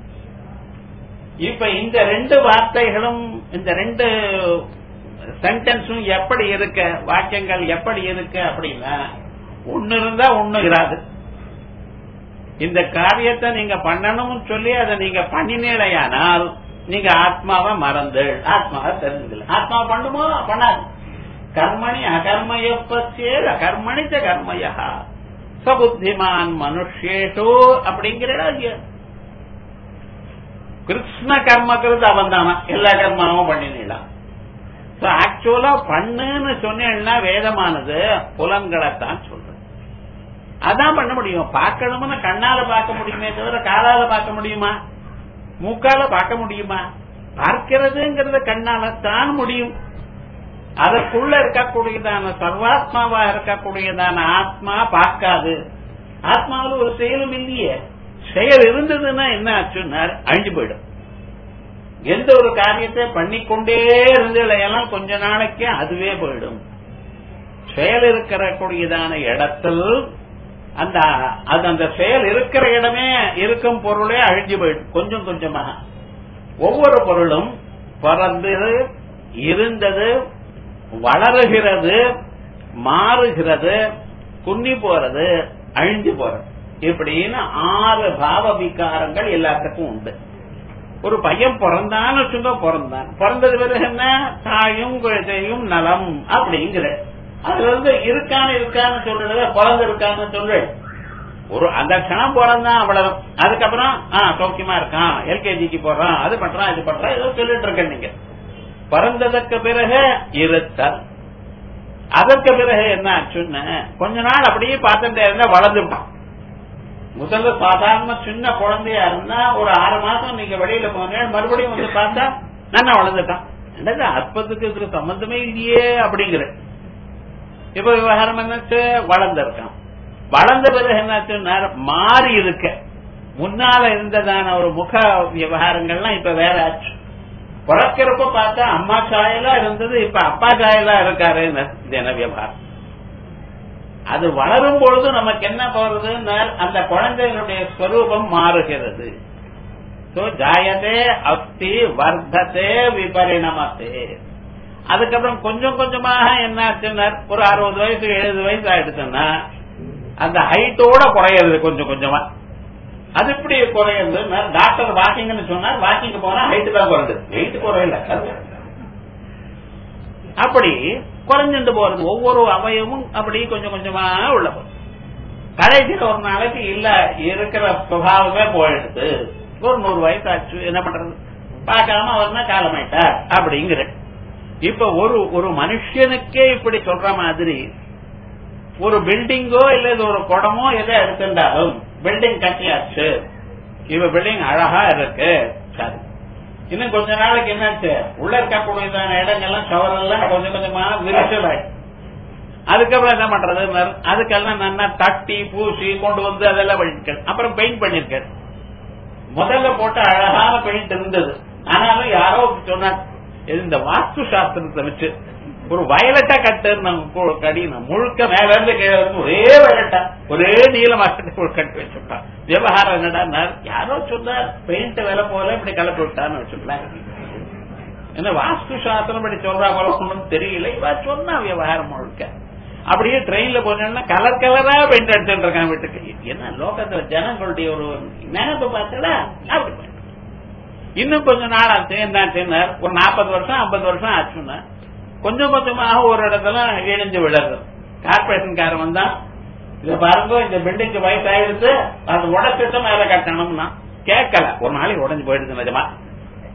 இப்ப இந்த ரெண்டு வார்த்தைகளும் இந்த ரெண்டு சென்டென்ஸும் எப்படி இருக்க வாக்கியங்கள் எப்படி இருக்கு அப்படின்னா ஒன்னு இருந்தா ஒண்ணு இராது இந்த காரியத்தை நீங்க பண்ணணும்னு சொல்லி அதை நீங்க பண்ணினேடையானால் நீங்க ஆத்மாவை மறந்து ஆத்மாவை தெரிஞ்சுக்கல ஆத்மா பண்ணுமோ பண்ணாது கர்மணி அகர்மயப்பே அகர்மணி ச கர்மயா சபுத்திமான் மனுஷேஷோ அப்படிங்கிற கிருஷ்ண கர்மக்கிறது அவன் தானா எல்லா கர்மாவும் பண்ணிடலாம் ஆக்சுவலா பண்ணுன்னு சொன்னேன்னா வேதமானது புலன்களைத்தான் சொல்றது அதான் பண்ண முடியும் பார்க்கணும்னு கண்ணால பார்க்க முடியுமே தவிர காலால பார்க்க முடியுமா மூக்கால பார்க்க முடியுமா பார்க்கிறதுங்கிறது கண்ணால தான் முடியும் அதற்குள்ள இருக்கக்கூடியதான சர்வாத்மாவா இருக்கக்கூடியதான ஆத்மா பார்க்காது ஆத்மாவில் ஒரு செயலும் இல்லையே செயல் இருந்ததுன்னா என்ன ஆச்சுன்னா அழிஞ்சு போயிடும் எந்த ஒரு காரியத்தை பண்ணிக்கொண்டே இருந்தெல்லாம் கொஞ்ச நாளைக்கு அதுவே போயிடும் செயல் இருக்கிற கூடியதான இடத்தில் அந்த அது அந்த செயல் இருக்கிற இடமே இருக்கும் பொருளே அழிஞ்சு போயிடும் கொஞ்சம் கொஞ்சமாக ஒவ்வொரு பொருளும் பிறந்தது இருந்தது வளருகிறது மாறுகிறது குன்னி போறது அழிஞ்சு போறது இப்படின்னு ஆறு பாவ விகாரங்கள் எல்லாத்துக்கும் உண்டு ஒரு பையன் பிறந்தான்னு வச்சுங்க பிறந்தான் பிறந்தது பிறகு என்ன தாயும் குழந்தையும் நலம் அப்படிங்கிற அதுல இருந்து இருக்கான்னு இருக்கான்னு சொல்றது பிறந்து இருக்கான்னு சொல்லு ஒரு அந்த க்ஷணம் பிறந்தான் அவ்வளவு அதுக்கப்புறம் ஆ சௌக்கியமா இருக்கான் எல்கேஜிக்கு போறான் அது பண்றான் இது பண்றான் ஏதோ சொல்லிட்டு இருக்கேன் நீங்க பிறந்ததற்கு பிறகு இருத்தல் அதற்கு பிறகு என்ன ஆச்சுன்னு கொஞ்ச நாள் அப்படியே பார்த்துட்டே இருந்தா வளர்ந்துட்டான் முதல்ல சாதாரண சின்ன குழந்தையா இருந்தா ஒரு ஆறு மாசம் நீங்க வெளியில போங்க மறுபடியும் வந்து பார்த்தா நல்லா வளர்ந்துட்டான் என்னது அற்பத்துக்கு இதுக்கு சம்பந்தமே இல்லையே அப்படிங்கிற இப்ப விவகாரம் என்னாச்சு வளர்ந்திருக்கான் வளர்ந்த பிறகு என்னாச்சுன்னா மாறி இருக்க முன்னால இருந்ததான ஒரு முக விவகாரங்கள்லாம் இப்ப வேற ஆச்சு பிறக்கிறப்ப பார்த்தா அம்மா சாயலா இருந்தது இப்ப அப்பா சாயலா இருக்காரு என்ன விவகாரம் அது வளரும் பொழுது நமக்கு என்ன போறதுன்னா அந்த குழந்தைகளுடைய ஸ்வரூபம் மாறுகிறது ஜாயதே அஸ்தி வர்த்ததே விபரிணமத்தே அதுக்கப்புறம் கொஞ்சம் கொஞ்சமாக என்ன ஆச்சுன்னா ஒரு அறுபது வயசு எழுபது வயசு ஆயிடுச்சுன்னா அந்த ஹைட்டோட குறையிறது கொஞ்சம் கொஞ்சமா அது எப்படி குறையிறது டாக்டர் வாக்கிங்னு சொன்னா வாக்கிங் போனா ஹைட் தான் குறையுது வெயிட் குறையல அப்படி குறைஞ்சிட்டு போறது ஒவ்வொரு அவயமும் அப்படி கொஞ்சம் கொஞ்சமா உள்ள போகுது கடைசியில் ஒரு நாளைக்கு இல்ல இருக்கிற சுபாவமே போயிடுது ஒரு நூறு வயசு ஆச்சு என்ன பண்றது பார்க்காம அவர்னா காலமாயிட்டார் அப்படிங்கிற இப்ப ஒரு ஒரு மனுஷனுக்கே இப்படி சொல்ற மாதிரி ஒரு பில்டிங்கோ இல்ல இது ஒரு குடமோ எதை எடுத்துட்டாலும் பில்டிங் கட்டியாச்சு இவ பில்டிங் அழகா இருக்கு சரி இன்னும் கொஞ்ச நாளைக்கு என்னாச்சு உள்ள இருக்கக்கூடியதான இடங்கள்லாம் ஷவர் எல்லாம் கொஞ்சம் கொஞ்சமா விரிசல் ஆயிடுச்சு அதுக்கப்புறம் என்ன பண்றது அதுக்கெல்லாம் நல்லா தட்டி பூசி கொண்டு வந்து அதெல்லாம் பண்ணிருக்கேன் அப்புறம் பெயிண்ட் பண்ணிருக்கேன் முதல்ல போட்ட அழகான பெயிண்ட் இருந்தது ஆனாலும் யாரோ சொன்னார் இந்த வாஸ்து சாஸ்திரத்தை வச்சு ஒரு வயலட்டா கட்டு கடி முழுக்க மேல இருந்து கீழே இருந்து ஒரே வயலட்டா ஒரே நீளமா கட்டி வச்சுட்டான் விவகாரம் என்னடா யாரோ சொன்னார் பெயிண்ட் வேலை போல இப்படி கலப்பி விட்டான்னு வச்சுக்கலாம் என்ன வாஸ்து சாஸ்திரம் இப்படி சொல்றா போல ஒண்ணும் தெரியல இவ சொன்னா விவகாரம் முழுக்க அப்படியே ட்ரெயின்ல போனா கலர் கலரா பெயிண்ட் அடிச்சுட்டு இருக்கான் வீட்டுக்கு என்ன லோகத்துல ஜனங்களுடைய ஒரு நினைப்பு பார்த்தா அப்படி இன்னும் கொஞ்ச நாள் ஆச்சு என்ன ஒரு நாற்பது வருஷம் ஐம்பது வருஷம் ஆச்சுன்னா கொஞ்சம் கொஞ்சமாக ஒரு இடத்துல இணைஞ்சு விடுறது கார்பரேஷன் வந்தா இத பாருங்க இந்த பில்டிங்க்கு வயசு ஆயிடுச்சு அது உடச்சிட்டு மேல கட்டணும்னா கேட்கல ஒரு நாளைக்கு உடஞ்சு போயிடுச்சு நிஜமா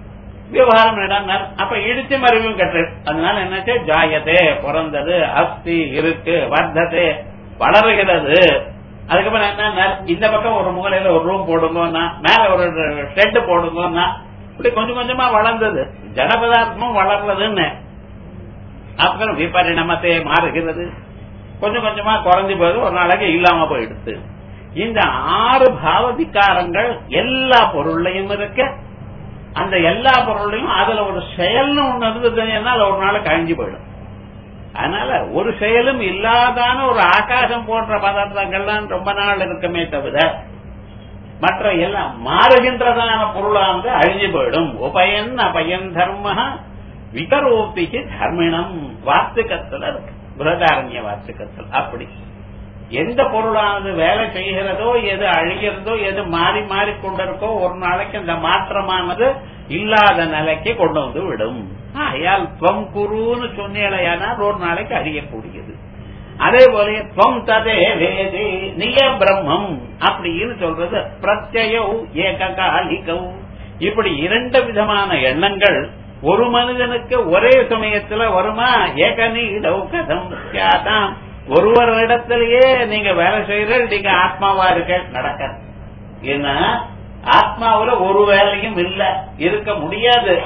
விவகாரம் நடந்தார் அப்ப இடிச்சு மறைவும் கட்டு அதனால என்னாச்சு ஜாயத்தே பிறந்தது அஸ்தி இருக்கு வர்த்தது வளருகிறது அதுக்கப்புறம் என்ன இந்த பக்கம் ஒரு மூலையில ஒரு ரூம் போடுங்கன்னா மேல ஒரு ஷெட் போடுங்கன்னா இப்படி கொஞ்சம் கொஞ்சமா வளர்ந்தது ஜட பதார்த்தமும் வளர்றதுன்னு அப்புறம் விபரிணமத்தை மாறுகிறது கொஞ்சம் கொஞ்சமா குறைஞ்சு போகுது ஒரு நாளைக்கு இல்லாம போயிடுது இந்த ஆறு பாவதிக்காரங்கள் எல்லா பொருள்லையும் இருக்க அந்த எல்லா பொருளையும் அதுல ஒரு செயல்னு ஒண்ணு இருந்ததுன்னா அது ஒரு நாள் கழிஞ்சு போயிடும் அதனால ஒரு செயலும் இல்லாதான ஒரு ஆகாசம் போன்ற பதார்த்தங்கள்லாம் ரொம்ப நாள் இருக்குமே தவிர மற்ற எல்லாம் மாறுகின்றதான பொருளானது அழிஞ்சு போயிடும் உபயன் அபயன் தர்ம விகரோபிக்கு தர்மிணம் வார்த்துக்கத்துல இருக்கு பிரதாரண்ய வார்த்துக்கத்தில் அப்படி எந்த பொருளானது வேலை செய்கிறதோ எது அழிகிறதோ எது மாறி மாறி கொண்டிருக்கோ ஒரு நாளைக்கு இந்த மாற்றமானது இல்லாத நிலைக்கு கொண்டு வந்து விடும் ஆயால் துவம் குருன்னு சொன்னேலையானால் ஒரு நாளைக்கு அழியக்கூடியது அதே போல துவம் ததே வேதே நிய பிரம்மம் அப்படின்னு சொல்றது பிரத்யோ ஏககாலிகவு இப்படி இரண்டு விதமான எண்ணங்கள் ஒரு மனிதனுக்கு ஒரே சமயத்துல வருமா ஏகனி கதம் சியாதாம் ஒருவர் இடத்திலேயே நீங்க வேலை செய்யற நீங்க ஆத்மாவா இருக்க நடக்க ஏன்னா ஆத்மாவுல ஒரு வேலையும் இல்ல இருக்க முடியாது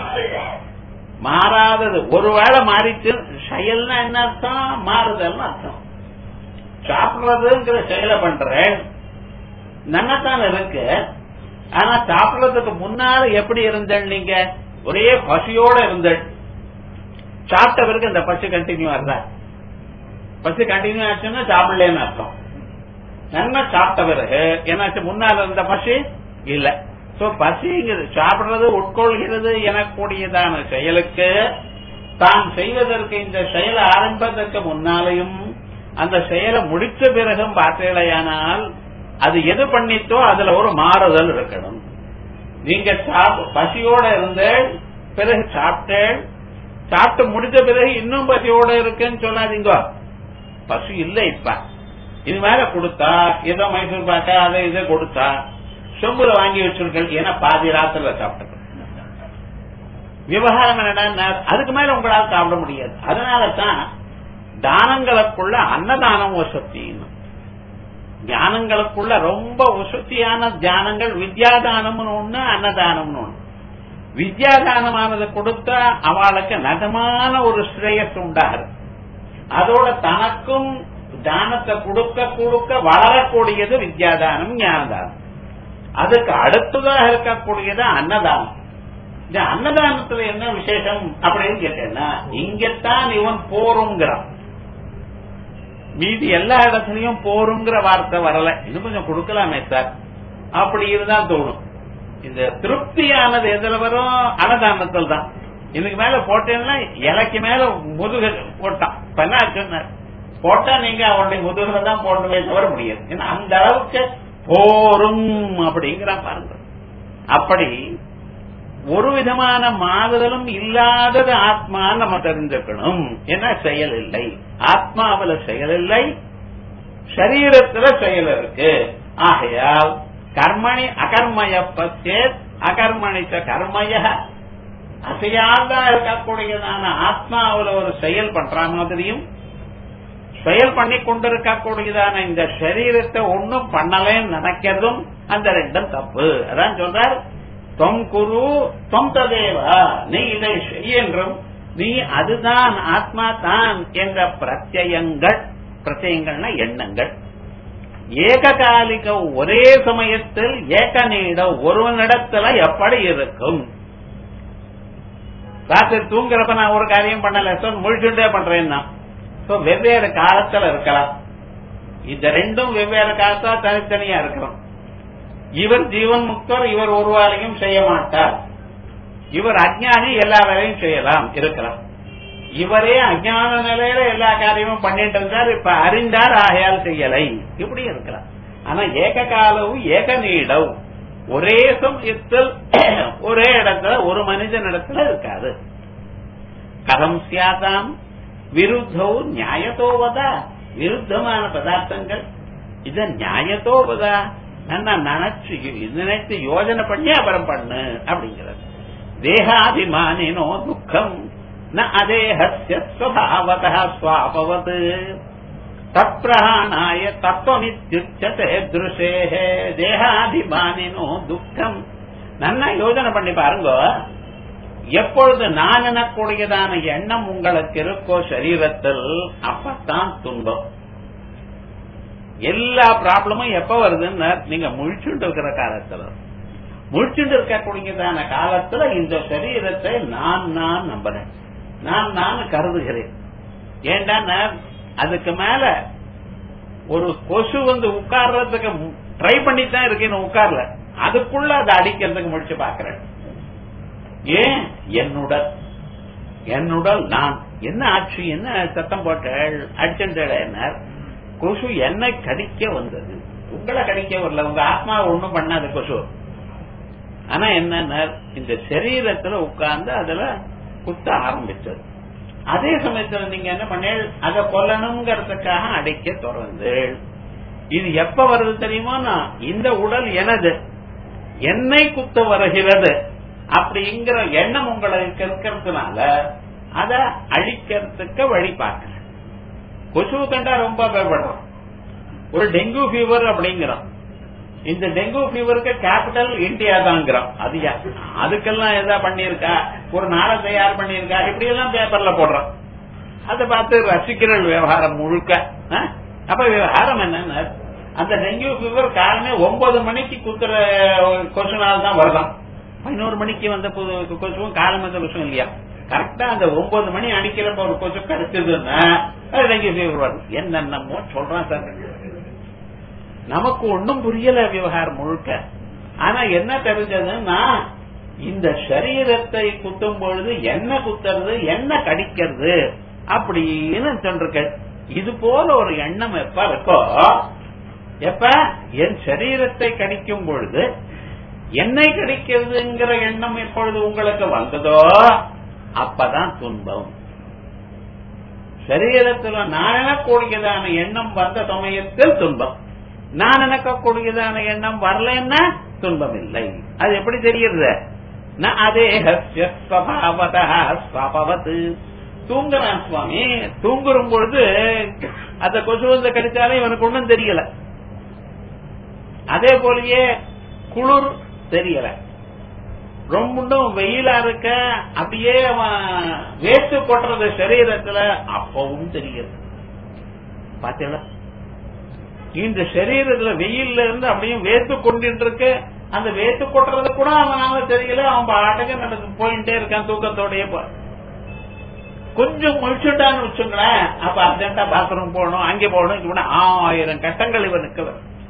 மாறாதது ஒரு வேளை மாறிச்சு செயல்னா என்ன அர்த்தம் மாறுதல்னு அர்த்தம் சாப்பிடுறதுங்கிற செயலை பண்றேன் நன்னத்தான் இருக்கு ஆனா சாப்பிடுறதுக்கு முன்னால எப்படி இருந்தேன் நீங்க ஒரே பசியோட இருந்தேன் சாப்பிட்ட பிறகு இந்த பசி கண்டினியூ ஆகுதா பசி கண்டினியூ ஆச்சுன்னா சாப்பிடலன்னு அர்த்தம் நன்மை சாப்பிட்ட பிறகு என்னாச்சு முன்னால இருந்த பசி இல்ல சோ பசிங்கிறது சாப்பிடுறது உட்கொள்கிறது எனக்கூடியதான செயலுக்கு தான் செய்வதற்கு இந்த செயலை ஆரம்பிப்பதற்கு முன்னாலையும் அந்த செயலை முடிச்ச பிறகும் பார்த்தீர்களையானால் அது எது பண்ணித்தோ அதுல ஒரு மாறுதல் இருக்கணும் நீங்க பசியோட இருந்தேன் பிறகு சாப்பிட்டேன் சாப்பிட்டு முடிச்ச பிறகு இன்னும் பசியோட இருக்குன்னு சொல்லாதீங்க பசு இல்ல இப்ப இது மேல கொடுத்தா ஏதோ மைசூர் பாக்கா அதை இதை கொடுத்தா சொம்புல வாங்கி வச்சிருக்கேன் ஏன்னா பாதி ராத்திரில சாப்பிட்டு விவகாரம் என்னடா அதுக்கு மேல உங்களால் சாப்பிட முடியாது அதனால தான் தானங்களுக்குள்ள அன்னதானம் வசத்தின்னு தியானங்களுக்குள்ள ரொம்ப வசதியான தியானங்கள் வித்யாதானம்னு ஒண்ணு அன்னதானம்னு ஒண்ணு வித்யாதானமானது கொடுத்தா அவளுக்கு நகமான ஒரு ஸ்ரேயஸ் உண்டாகுது அதோட தனக்கும் தானத்தை கொடுக்க கொடுக்க வளரக்கூடியது வித்யாதானம் ஞானதானம் அதுக்கு அடுத்ததாக இருக்கக்கூடியது அன்னதானம் இந்த அன்னதானத்துல என்ன விசேஷம் அப்படின்னு கேட்டேன்னா இங்கத்தான் இவன் போருங்கிறான் மீதி எல்லா இடத்துலயும் போருங்கிற வார்த்தை வரல இன்னும் கொஞ்சம் கொடுக்கலாமே சார் அப்படி இருந்தா தோணும் இந்த திருப்தியானது எதுல வரும் அன்னதானத்தில் தான் இதுக்கு மேல போட்டேன்னா இலைக்கு மேல முதுகு போட்டான் இப்ப என்ன சொன்னார் போட்டா நீங்க அவனுடைய முதுகுல தான் போடணுமே தவிர முடியாது ஏன்னா அந்த அளவுக்கு போரும் அப்படிங்கிறான் பாருங்க அப்படி ஒரு விதமான மாறுதலும் இல்லாதது ஆத்மா நம்ம தெரிஞ்சுக்கணும் என்ன செயல் இல்லை ஆத்மாவில செயல் இல்லை சரீரத்துல செயல் இருக்கு ஆகையால் கர்மணி அகர்மய பச்சேத் அகர்மணிச்ச கர்மய அசையாதா இருக்கக்கூடியதான ஆத்மாவில ஒரு செயல் பண்ற மாதிரியும் செயல் பண்ணி கொண்டிருக்கக்கூடியதான இந்த சரீரத்தை ஒன்னும் பண்ணலேன்னு நினைக்கிறதும் அந்த ரெண்டும் தப்பு அதான் சொல்றார் தொம் குரு தொம் ததேவா நீ இதை செய் என்றும் நீ அதுதான் ஆத்மா தான் என்ற பிரத்யங்கள் பிரத்யங்கள்னா எண்ணங்கள் ஏககாலிக ஒரே சமயத்தில் ஏக நீட ஒருவனிடத்துல எப்படி இருக்கும் ராத்திரி தூங்குறப்ப நான் ஒரு காரியம் பண்ணல சார் முழிச்சுட்டே பண்றேன்னா வெவ்வேறு காலத்துல இருக்கலாம் இந்த ரெண்டும் வெவ்வேறு காலத்தா தனித்தனியா இருக்கிறோம் இவர் ஜீவன் முக்தர் இவர் ஒரு வேலையும் செய்ய மாட்டார் இவர் அஜ்ஞானி எல்லா வேலையும் செய்யலாம் இருக்கலாம் இவரே அஜான நிலையில எல்லா காரியமும் பண்ணிட்டு இருந்தார் இப்ப அறிந்தார் ஆகையால் செய்யலை இப்படி இருக்கலாம் ஆனா ஏக காலவும் ஏக நீடவு ஒரே சமயத்தில் ஒரே இடத்துல ஒரு மனிதன் இடத்துல இருக்காது கதம் சியாதாம் விருத்தோ நியாயத்தோவதா விருத்தமான பதார்த்தங்கள் இத நியாயத்தோவதா நான் நினைச்சு நினைத்து யோஜனை பண்ணி அப்புறம் பண்ணு அப்படிங்கிறது தேகாதிமானினோ துக்கம் ந அதேஹஸ்ய ஸ்வபாவதः ஸ்வாபவத் தத்பிரஹாணாய தத்துவமித்யுச்சதே திருஷேஹ தேகாதிமானினோ துக்கம் நல்லா யோசனை பண்ணி பாருங்க எப்பொழுது நான் எனக்கூடியதான எண்ணம் உங்களுக்கு இருக்கோ சரீரத்தில் அப்பத்தான் துன்பம் எல்லா ப்ராப்ளமும் எப்ப வருதுன்னு நீங்க முழிச்சுட்டு இருக்கிற காலத்துல முழிச்சுட்டு இருக்கக்கூடியதான காலத்துல இந்த சரீரத்தை நான் நான் நம்புறேன் நான் நான் கருதுகிறேன் ஏண்டா அதுக்கு மேல ஒரு கொசு வந்து உட்கார்றதுக்கு ட்ரை பண்ணித்தான் இருக்கேன் உட்கார்ல அதுக்குள்ள அதை அடிக்கிறதுக்கு முடிச்சு பாக்குறேன் ஏன் என்னுடல் என்னுடல் நான் என்ன ஆட்சி என்ன சத்தம் போட்ட அடிச்சண்டல என்ன கொசு என்ன கடிக்க வந்தது உங்களை கடிக்க வரல உங்க ஆத்மா ஒண்ணும் பண்ணாது கொசு ஆனா என்ன இந்த சரீரத்துல உட்கார்ந்து அதுல குத்த ஆரம்பிச்சது அதே சமயத்துல நீங்க என்ன பண்ண அதை கொல்லணுங்கிறதுக்காக அடைக்க தொடர்ந்து இது எப்ப வருது தெரியுமா இந்த உடல் எனது என்னை குத்த வருகிறது அப்படிங்கிற எண்ணம் உங்களுக்கு இருக்கிறதுனால அத அழிக்கிறதுக்கு வழி பார்க்கிறேன் கொசு கண்டா ரொம்ப பயப்படுறோம் ஒரு டெங்கு ஃபீவர் அப்படிங்கிறோம் இந்த டெங்கு ஃபீவருக்கு கேபிட்டல் இந்தியா தாங்கிறோம் அது அதுக்கெல்லாம் எதா பண்ணிருக்கா ஒரு நாளை தயார் பண்ணிருக்கா இப்படி எல்லாம் பேப்பர்ல போடுறோம் அதை பார்த்து ரசிக்கிற விவகாரம் முழுக்க அப்ப விவகாரம் என்னன்னு அந்த டெங்கு ஃபீவர் காலமே ஒன்பது மணிக்கு குத்துற கொசு நாள் தான் வருதான் பதினோரு மணிக்கு வந்த கொசுவும் காலம் வந்த கொசுவும் இல்லையா கரெக்டா அந்த ஒன்பது மணி அடிக்கிறப்ப ஒரு கொசு கிடைச்சதுன்னா டெங்கு ஃபீவர் வருது என்னென்னமோ சொல்றான் சார் நமக்கு ஒன்னும் புரியல விவகாரம் முழுக்க ஆனா என்ன தெரிஞ்சதுன்னா இந்த சரீரத்தை குத்தும் பொழுது என்ன குத்துறது என்ன கடிக்கிறது அப்படின்னு சொல்லிருக்க இது போல ஒரு எண்ணம் எப்ப இருக்கோ எப்ப என் சரீரத்தை கடிக்கும் பொழுது என்னை கடிக்கிறதுங்கிற எண்ணம் எப்பொழுது உங்களுக்கு வந்ததோ அப்பதான் துன்பம் சரீரத்துல நான் எனக்கூடியதான எண்ணம் வந்த சமயத்தில் துன்பம் நான் எனக்கக்கூடியதான எண்ணம் வரலன்னா துன்பம் இல்லை அது எப்படி தெரியுது அதேஹஸ்வபாவத் தூங்குறான் சுவாமி தூங்குறும் பொழுது அந்த கொசு வந்து கடிச்சாலும் இவனுக்கு ஒன்றும் தெரியல அதே போலயே குளிர் தெரியல ரொம்ப வெயிலா இருக்க அப்படியே அவன் வேஸ்ட் கொட்டுறது சரீரத்துல அப்பவும் தெரியுது பாத்தீங்களா இந்த சரீரத்துல வெயில்ல இருந்து அப்படியே வேர்த்து கொண்டுட்டு இருக்கு அந்த வேர்த்து கொட்டுறது கூட அவனால தெரியல அவன் பாட்டுக்கு நடந்து போயிட்டே இருக்கான் தூக்கத்தோடய கொஞ்சம் முழிச்சுட்டான்னு வச்சுங்களேன் அப்ப அர்ஜென்டா பாத்ரூம் போகணும் அங்கே போகணும் இவன ஆயிரம் கட்டங்கள் இவனுக்கு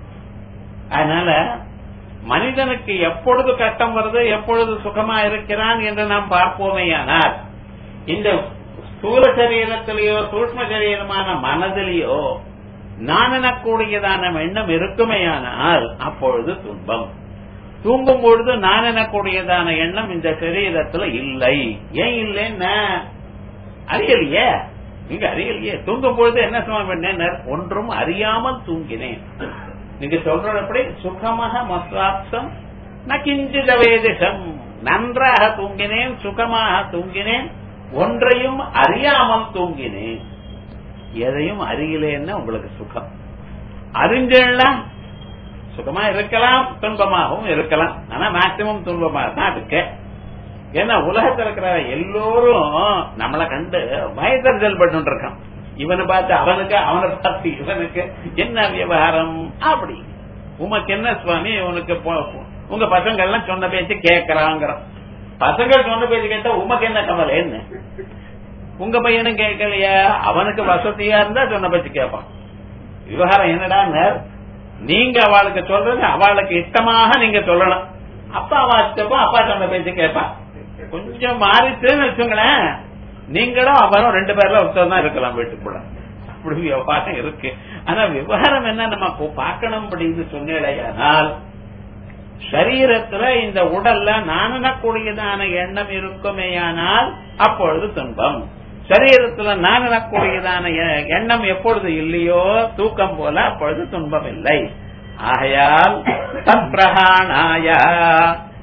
அதனால மனிதனுக்கு எப்பொழுது கட்டம் வருது எப்பொழுது சுகமா இருக்கிறான் என்று நாம் பார்ப்போமேயானால் இந்த ஸ்தூல சரீரத்திலேயோ சூக்ம சரீரமான மனதிலேயோ நான் எனக்கூடியதான எண்ணம் இருக்குமேயானால் அப்பொழுது துன்பம் தூங்கும் பொழுது நான் எனக்கூடியதான எண்ணம் இந்த சரீரத்துல இல்லை ஏன் இல்லைன்னா அறியலையே நீங்க அறியலையே தூங்கும் பொழுது என்ன சுவாமி பண்ணேன் ஒன்றும் அறியாமல் தூங்கினேன் நீங்க சொல்றபடி சுகமாக மஸ்வாப்சம் நகிஞ்சித வேதிஷம் நன்றாக தூங்கினேன் சுகமாக தூங்கினேன் ஒன்றையும் அறியாமல் தூங்கினேன் எதையும் அறியலேன்னா உங்களுக்கு சுகம் அறிஞ்சா சுகமா இருக்கலாம் துன்பமாகவும் இருக்கலாம் ஆனா மேக்சிமம் துன்பமாக தான் இருக்கு ஏன்னா உலகத்தில் இருக்கிற எல்லோரும் நம்மளை கண்டு பயத்தறிதல் பட்டு இருக்கான் இவனை பார்த்து அவனுக்கு அவனை பார்த்து இவனுக்கு என்ன விவகாரம் அப்படி உமக்கு என்ன சுவாமி உனக்கு உங்க பசங்க எல்லாம் சொன்ன பேச்சு கேட்கறாங்கிறான் பசங்க சொன்ன பேச்சு கேட்டா உமக்கு என்ன கவலை என்ன உங்க பையனும் கேட்கலையா அவனுக்கு வசதியா இருந்தா சொன்ன பேச்சு கேட்பான் விவகாரம் என்னடா நீங்க அவளுக்கு சொல்றது அவளுக்கு இஷ்டமாக நீங்க சொல்லணும் அப்பா அவ இஷ்டப்போ அப்பா சொன்ன பேச்சு கேட்பான் கொஞ்சம் மாறிச்சுன்னு வச்சுங்களேன் நீங்களும் அவரும் ரெண்டு பேர்ல ஒருத்தர் தான் இருக்கலாம் வீட்டுக்குள்ள அப்படி விவகாரம் இருக்கு ஆனா விவகாரம் என்ன நம்ம பார்க்கணும் அப்படின்னு சொன்னேடையானால் சரீரத்துல இந்த உடல்ல நானனக்கூடியதான எண்ணம் இருக்குமேயானால் அப்பொழுது துன்பம் சரீரத்துல நானனக்கூடியதான எண்ணம் எப்பொழுது இல்லையோ தூக்கம் போல அப்பொழுது துன்பம் இல்லை ஆகையால் தற்பிரகாணாய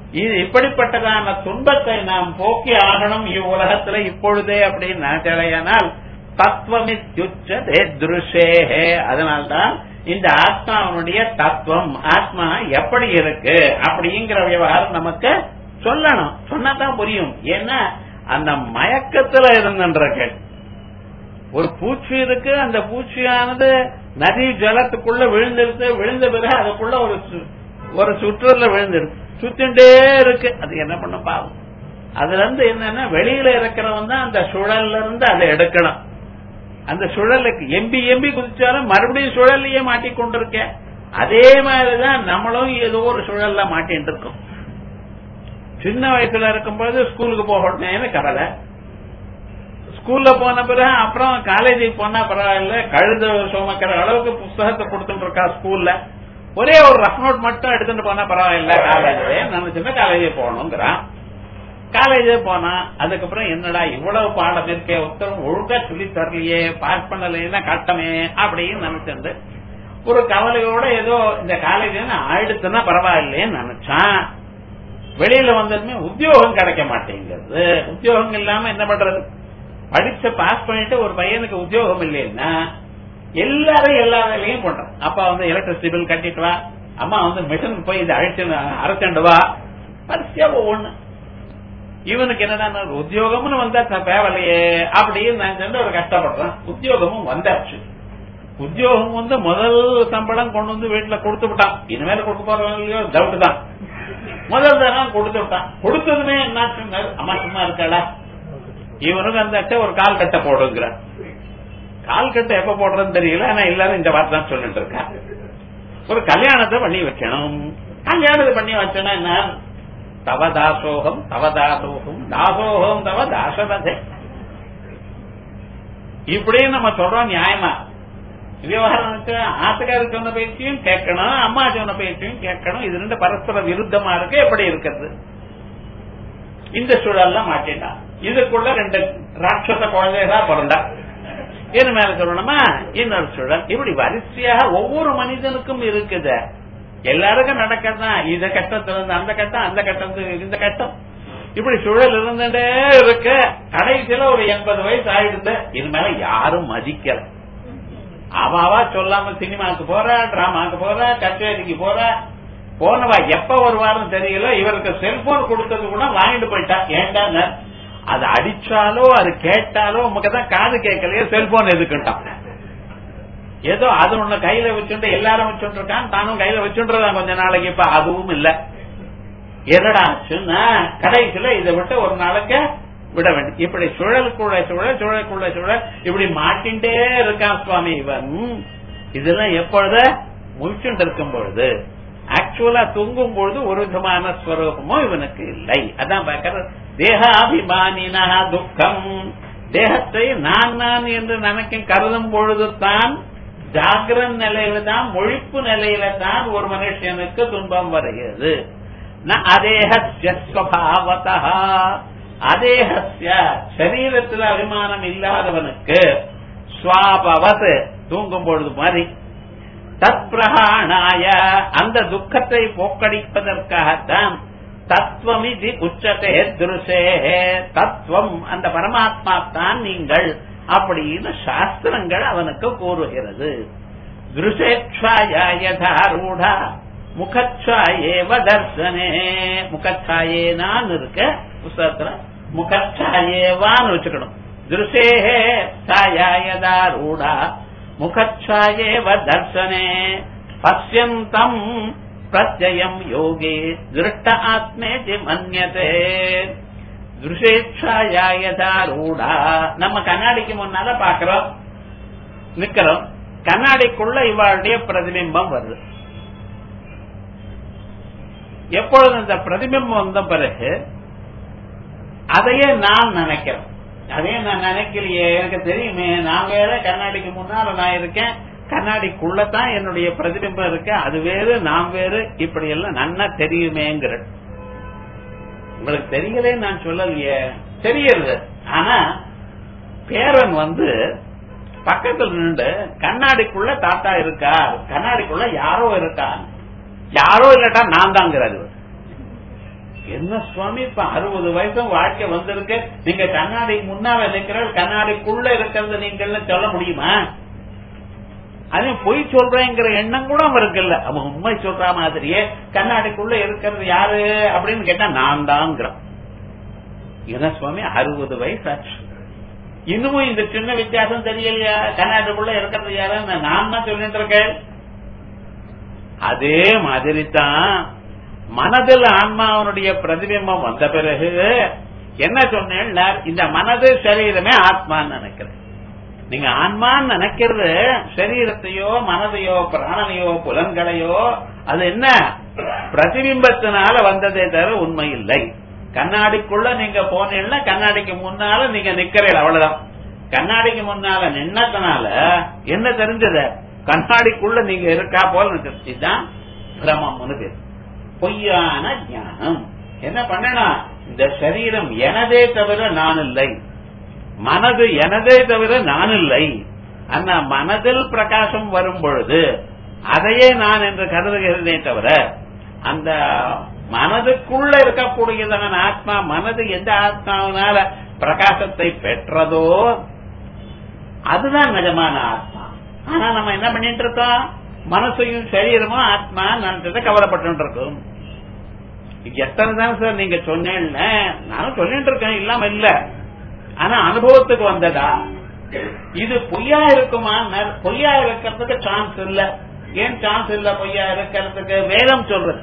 இது இப்படிப்பட்டதான துன்பத்தை நாம் போக்கி ஆகணும் இவ்வுலகத்துல இப்பொழுதே அப்படின்னு நினைச்சலையானால் தத்துவமித்யுச்சதே திருஷேஹே அதனால்தான் இந்த ஆத்மாவனுடைய தத்துவம் ஆத்மா எப்படி இருக்கு அப்படிங்கிற விவகாரம் நமக்கு சொல்லணும் சொன்னாதான் புரியும் ஏன்னா அந்த மயக்கத்துல இருந்துருக்கு ஒரு பூச்சி இருக்கு அந்த பூச்சியானது நதி ஜலத்துக்குள்ள விழுந்திருக்கு விழுந்த பிறகு அதுக்குள்ள ஒரு சு- ஒரு சுற்றுல விழுந்திருக்கு சுத்திண்டே இருக்கு அது என்ன பண்ண பாவம் அதுல இருந்து என்னன்னா வெளியில இருக்கிறவன் தான் அந்த சுழல்ல இருந்து அதை எடுக்கணும் அந்த சுழலுக்கு எம்பி எம்பி குதிச்சாலும் மறுபடியும் சுழல்லையே மாட்டிக்கொண்டிருக்கேன் அதே மாதிரிதான் நம்மளும் ஏதோ ஒரு சுழல்ல மாட்டிட்டு இருக்கோம் சின்ன வயசுல இருக்கும்போது ஸ்கூலுக்கு போகணும்னு கவலை ஸ்கூல்ல போன பிறகு அப்புறம் காலேஜுக்கு போனா பரவாயில்ல கழுத சுமக்கிற அளவுக்கு புஸ்தகத்தை கொடுத்துட்டு இருக்கா ஸ்கூல்ல ஒரே ஒரு ரஃப் நோட் மட்டும் எடுத்துட்டு போனா பரவாயில்ல காலேஜ்ல நம்ம சின்ன காலேஜே போகணுங்கிறான் காலேஜே போனா அதுக்கப்புறம் என்னடா இவ்வளவு பாடம் இருக்கே ஒருத்தரும் ஒழுங்கா சொல்லி தரலையே பாஸ் பண்ணலைன்னா கட்டமே அப்படின்னு நினைச்சிருந்து ஒரு கவலையோட ஏதோ இந்த காலேஜ் ஆயிடுத்துன்னா பரவாயில்லைன்னு நினைச்சான் வெளியில வந்ததுமே உத்தியோகம் கிடைக்க மாட்டேங்கிறது உத்தியோகம் இல்லாம என்ன பண்றது படிச்ச பாஸ் பண்ணிட்டு ஒரு பையனுக்கு உத்தியோகம் இல்லைன்னா எல்லாரும் எல்லா வேலையும் பண்றான் அப்பா வந்து எலக்ட்ரிசிட்டி பில் கட்டிட்டு வா அம்மா வந்து மிஷினுக்கு போய் இதை அழிச்சு அரைச்சண்டு வா வரிசையா ஒவ்வொன்னு இவனுக்கு என்னடா உத்தியோகம்னு வந்தா த- தேவையில்லையே அப்படின்னு நான் சொல்லி ஒரு கஷ்டப்படுறான் உத்தியோகமும் வந்தாச்சு உத்தியோகம் வந்து முதல் சம்பளம் கொண்டு வந்து வீட்டுல கொடுத்து விட்டான் இனிமேல் கொடுக்க போறவங்களையோ டவுட் தான் முதல் தரம் கொடுத்து விட்டான் கொடுத்ததுமே என்ன சொன்னாரு அம்மா சும்மா இருக்காடா இவனுக்கு அந்த அட்டை ஒரு கால் கட்டை போடுங்கிற கால் கட்டை எப்ப போடுறதுன்னு தெரியல ஆனா எல்லாரும் இந்த வார்த்தை தான் சொல்லிட்டு இருக்கா ஒரு கல்யாணத்தை பண்ணி வைக்கணும் கல்யாணத்தை பண்ணி வச்சோன்னா என்ன தவ தாசோகம் தவ தாசோகம் தாசோகம் தவ தாசவதே இப்படியே நம்ம சொல்றோம் நியாயமா விவகாரத்துக்கு ஆத்துக்காரர் சொன்ன பேச்சையும் கேட்கணும் அம்மா சொன்ன பேச்சையும் கேட்கணும் இது ரெண்டு பரஸ்பர விருத்தமா இருக்கு எப்படி இருக்கிறது இந்த சூழல்ல மாட்டிட்டான் இதுக்குள்ள ரெண்டு ராட்சச குழந்தைகளா பிறந்தா இது மேல சொல்லணுமா இன்னொரு சூழல் இப்படி வரிசையாக ஒவ்வொரு மனிதனுக்கும் இருக்குது எல்லாருக்கும் நடக்கதான் இந்த கட்டத்துல இருந்து அந்த கட்டம் அந்த கட்டத்துல இந்த கட்டம் இப்படி சூழல் இருந்துட்டே இருக்கு கடைசியில ஒரு எண்பது வயசு ஆயிடுது இது மேல யாரும் மதிக்கல அவாவா சொல்லாம சினிமாக்கு போற டிராமாக்கு போற கச்சேரிக்கு போற போனவா எப்ப வருவாருன்னு தெரியல இவருக்கு செல்போன் கொடுத்தது கூட வாங்கிட்டு போயிட்டா ஏண்டாங்க அது அடிச்சாலோ அது கேட்டாலோ உமக்கு தான் காது கேட்கலையே செல்போன் எதுக்குட்டான் ஏதோ அது ஒண்ணு கையில வச்சுட்டு எல்லாரும் வச்சுட்டு இருக்கான் தானும் கையில வச்சுட்டுறான் கொஞ்ச நாளைக்கு இப்ப அதுவும் இல்ல என்னடா ஆச்சுன்னா கடைசியில இதை விட்டு ஒரு நாளைக்கு விட வேண்டும் இப்படி சுழலுக்குள்ள சுழல் சுழலுக்குள்ள சுழல் இப்படி மாட்டின்டே இருக்கான் சுவாமி இவன் இதெல்லாம் எப்பொழுது முழிச்சுட்டு இருக்கும் பொழுது ஆக்சுவலா தூங்கும் பொழுது ஒரு விதமான ஸ்வரூபமும் இவனுக்கு இல்லை அதான் பார்க்கிற தேகாபிமானினா துக்கம் தேகத்தை நான் நான் என்று நினைக்கும் கருதும் பொழுது தான் ஜாகிரன் நிலையில தான் மொழிப்பு நிலையில தான் ஒரு மனுஷனுக்கு துன்பம் வருகிறது ந அதேகஸ்ய ஸ்வபாவதா அதேகஸ்ய சரீரத்தில் அபிமானம் இல்லாதவனுக்கு ஸ்வாபவத் தூங்கும் பொழுது மாதிரி தத்பிரகாணாய அந்த துக்கத்தை போக்கடிப்பதற்காகத்தான் தத்துவமிதி உச்சதே திருஷே தத்துவம் அந்த பரமாத்மா தான் நீங்கள் அப்படின்னு சாஸ்திரங்கள் அவனுக்கு கூறுகிறது திருஷேட்சாயூடா முகச்சாயேவ தர்சனே முகச்சாயேனான்னு இருக்க புஸ்தகத்துல முகச்சாயேவான்னு வச்சுக்கணும் திருஷேஹே சாயாயதாரூடா முகச்சாயேவ தர்சனே பசியந்தம் பிரத்யம் யோகே திருஷ்ட ஆத்மேதி மன்யதே திருஷேட்சாயாயதாரூடா நம்ம கண்ணாடிக்கு முன்னால பாக்குறோம் நிக்கிறோம் கண்ணாடிக்குள்ள இவாளுடைய பிரதிபிம்பம் வருது எப்பொழுது இந்த பிரதிபிம்பம் வந்த பிறகு அதையே நான் நினைக்கிறேன் அதையே நான் நினைக்கலையே எனக்கு தெரியுமே நான் வேற கண்ணாடிக்கு முன்னால நான் இருக்கேன் கண்ணாடிக்குள்ளதான் என்னுடைய பிரதிபிம்பம் இருக்கு அது வேறு நான் வேறு இப்படி எல்லாம் நன்னா தெரியுமேங்கிற உங்களுக்கு தெரியலே நான் சொல்லலையே தெரியுது ஆனா பேரன் வந்து பக்கத்துல நின்று கண்ணாடிக்குள்ள தாத்தா இருக்கா கண்ணாடிக்குள்ள யாரோ இருக்கா யாரோ இல்லட்டா நான் தாங்கிறாரு என்ன சுவாமி இப்ப அறுபது வயசும் வாழ்க்கை வந்திருக்கு நீங்க கண்ணாடி முன்னால நிக்கிற கண்ணாடிக்குள்ள இருக்கிறது நீங்கள்னு சொல்ல முடியுமா அது பொய் சொல்றேங்கிற எண்ணம் கூட அவருக்கு இல்ல அவன் உண்மை சொல்ற மாதிரியே கண்ணாடிக்குள்ள இருக்கிறது யாரு அப்படின்னு கேட்டா நான் தான்ங்கிறான் என்ன சுவாமி அறுபது வயசு ஆச்சு இன்னமும் இந்த சின்ன வித்தியாசம் தெரியலையா கண்ணாடிக்குள்ள இருக்கிறது யாரு நான் தான் சொல்லிட்டு இருக்கேன் அதே மாதிரி தான் மனதில் ஆன்மாவனுடைய பிரதிபிம்பம் வந்த பிறகு என்ன சொன்னேன் இந்த மனது சரீரமே ஆத்மான்னு நினைக்கிறேன் நீங்க ஆன்மான்னு நினைக்கிறது சரீரத்தையோ மனதையோ பிராணனையோ புலன்களையோ அது என்ன பிரதிபிம்பத்தினால வந்ததே தவிர உண்மை இல்லை கண்ணாடிக்குள்ள நீங்க போனீங்கன்னா கண்ணாடிக்கு முன்னால நீங்க நிக்கிறீங்க அவ்வளவுதான் கண்ணாடிக்கு முன்னால நின்னதுனால என்ன தெரிஞ்சது கண்ணாடிக்குள்ள நீங்க இருக்கா போல இருக்கு இதுதான் பிரமம்னு பேர் பொய்யான ஞானம் என்ன பண்ணணும் இந்த சரீரம் எனதே தவிர நான் இல்லை மனது எனதே தவிர நான் இல்லை ஆனா மனதில் பிரகாசம் வரும் பொழுது அதையே நான் என்று கருதுகிறதே தவிர அந்த மனதுக்குள்ள இருக்கக்கூடியதான ஆத்மா மனது எந்த ஆத்மாவினால பிரகாசத்தை பெற்றதோ அதுதான் நிஜமான ஆத்மா ஆனா நம்ம என்ன பண்ணிட்டு இருக்கோம் மனசையும் சரீரமும் ஆத்மா நினைச்சதை கவலைப்பட்டு இருக்கோம் எத்தனை தான் சார் நீங்க சொன்னேன்னு நானும் சொல்லிட்டு இருக்கேன் இல்லாம இல்ல ஆனா அனுபவத்துக்கு வந்ததா இது பொய்யா இருக்குமா பொய்யா இருக்கிறதுக்கு சான்ஸ் இல்ல ஏன் சான்ஸ் இல்ல பொய்யா இருக்கிறதுக்கு வேதம் சொல்றது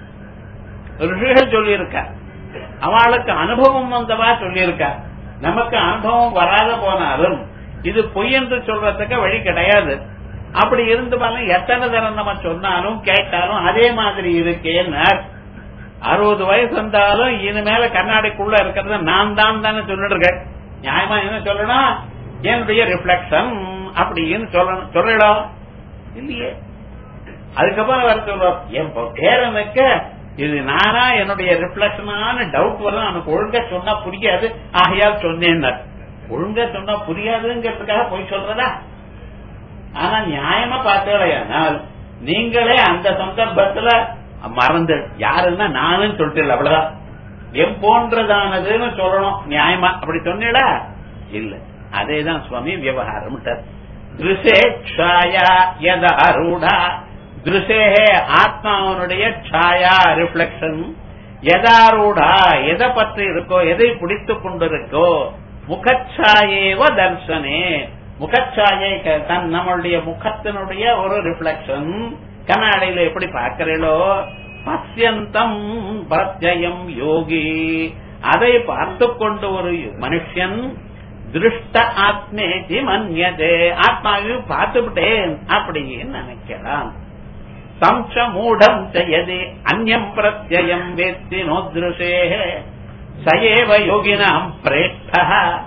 ரிஷிகள் சொல்லியிருக்க அவளுக்கு அனுபவம் வந்தவா சொல்லியிருக்க நமக்கு அனுபவம் வராத போனாலும் இது பொய் என்று சொல்றதுக்கு வழி கிடையாது அப்படி இருந்து பாருங்க எத்தனை தரம் நம்ம சொன்னாலும் கேட்டாலும் அதே மாதிரி இருக்கேன்னு அறுபது வயசு வந்தாலும் இனிமேல கண்ணாடிக்குள்ள இருக்கிறத நான் தான் தானே சொல்லிட்டு இருக்கேன் நியாயமா என்ன சொல்லணும் என்னுடைய ரிஃப்ளெக்ஷன் அப்படின்னு சொல்லணும் சொல்லிடும் இல்லையே அதுக்கப்புறம் வர சொல்றோம் என் பேரனுக்கு இது நானா என்னுடைய ரிஃப்ளெக்ஷனான டவுட் வரும் அவனுக்கு ஒழுங்கா சொன்னா புரியாது ஆகையால் சொன்னேன் ஒழுங்கா சொன்னா புரியாதுங்கிறதுக்காக போய் சொல்றதா ஆனா நியாயமா பார்த்தேனால் நீங்களே அந்த சந்தர்ப்பத்துல மறந்து யாருன்னா நானும் சொல்லிட்டு அவ்வளவுதான் எம் போன்றதானதுன்னு சொல்லணும் நியாயமா அப்படி சொன்னீடா இல்ல அதேதான் சுவாமி விவகாரம் திருஷே க்ஷாயா யதாரூடா திருஷேஹே ஆத்மாவனுடைய ಛಾಯಾ ரிஃப்ளெக்ஷன் எதாரூடா எதை பற்றி இருக்கோ எதை பிடித்துக் கொண்டிருக்கோ முகச்சாயேவ தர்சனே முகச்சாயை தன் நம்மளுடைய முகத்தினுடைய ஒரு ரிஃப்ளெக்ஷன் கண்ணாடியில எப்படி பார்க்கிறீங்களோ பசியந்தம் பிரத்யம் யோகி அதை பார்த்து கொண்டு ஒரு மனுஷன் திருஷ்ட ஆத்மேதி மன்யதே ஆத்மாவையும் பார்த்துவிட்டேன் அப்படின்னு நினைக்கிறான் சம்ச மூடம் செய்யதே அந்யம் பிரத்யம் வேத்தி நோத்ருஷே சயேவ யோகினாம் பிரேஷ்ட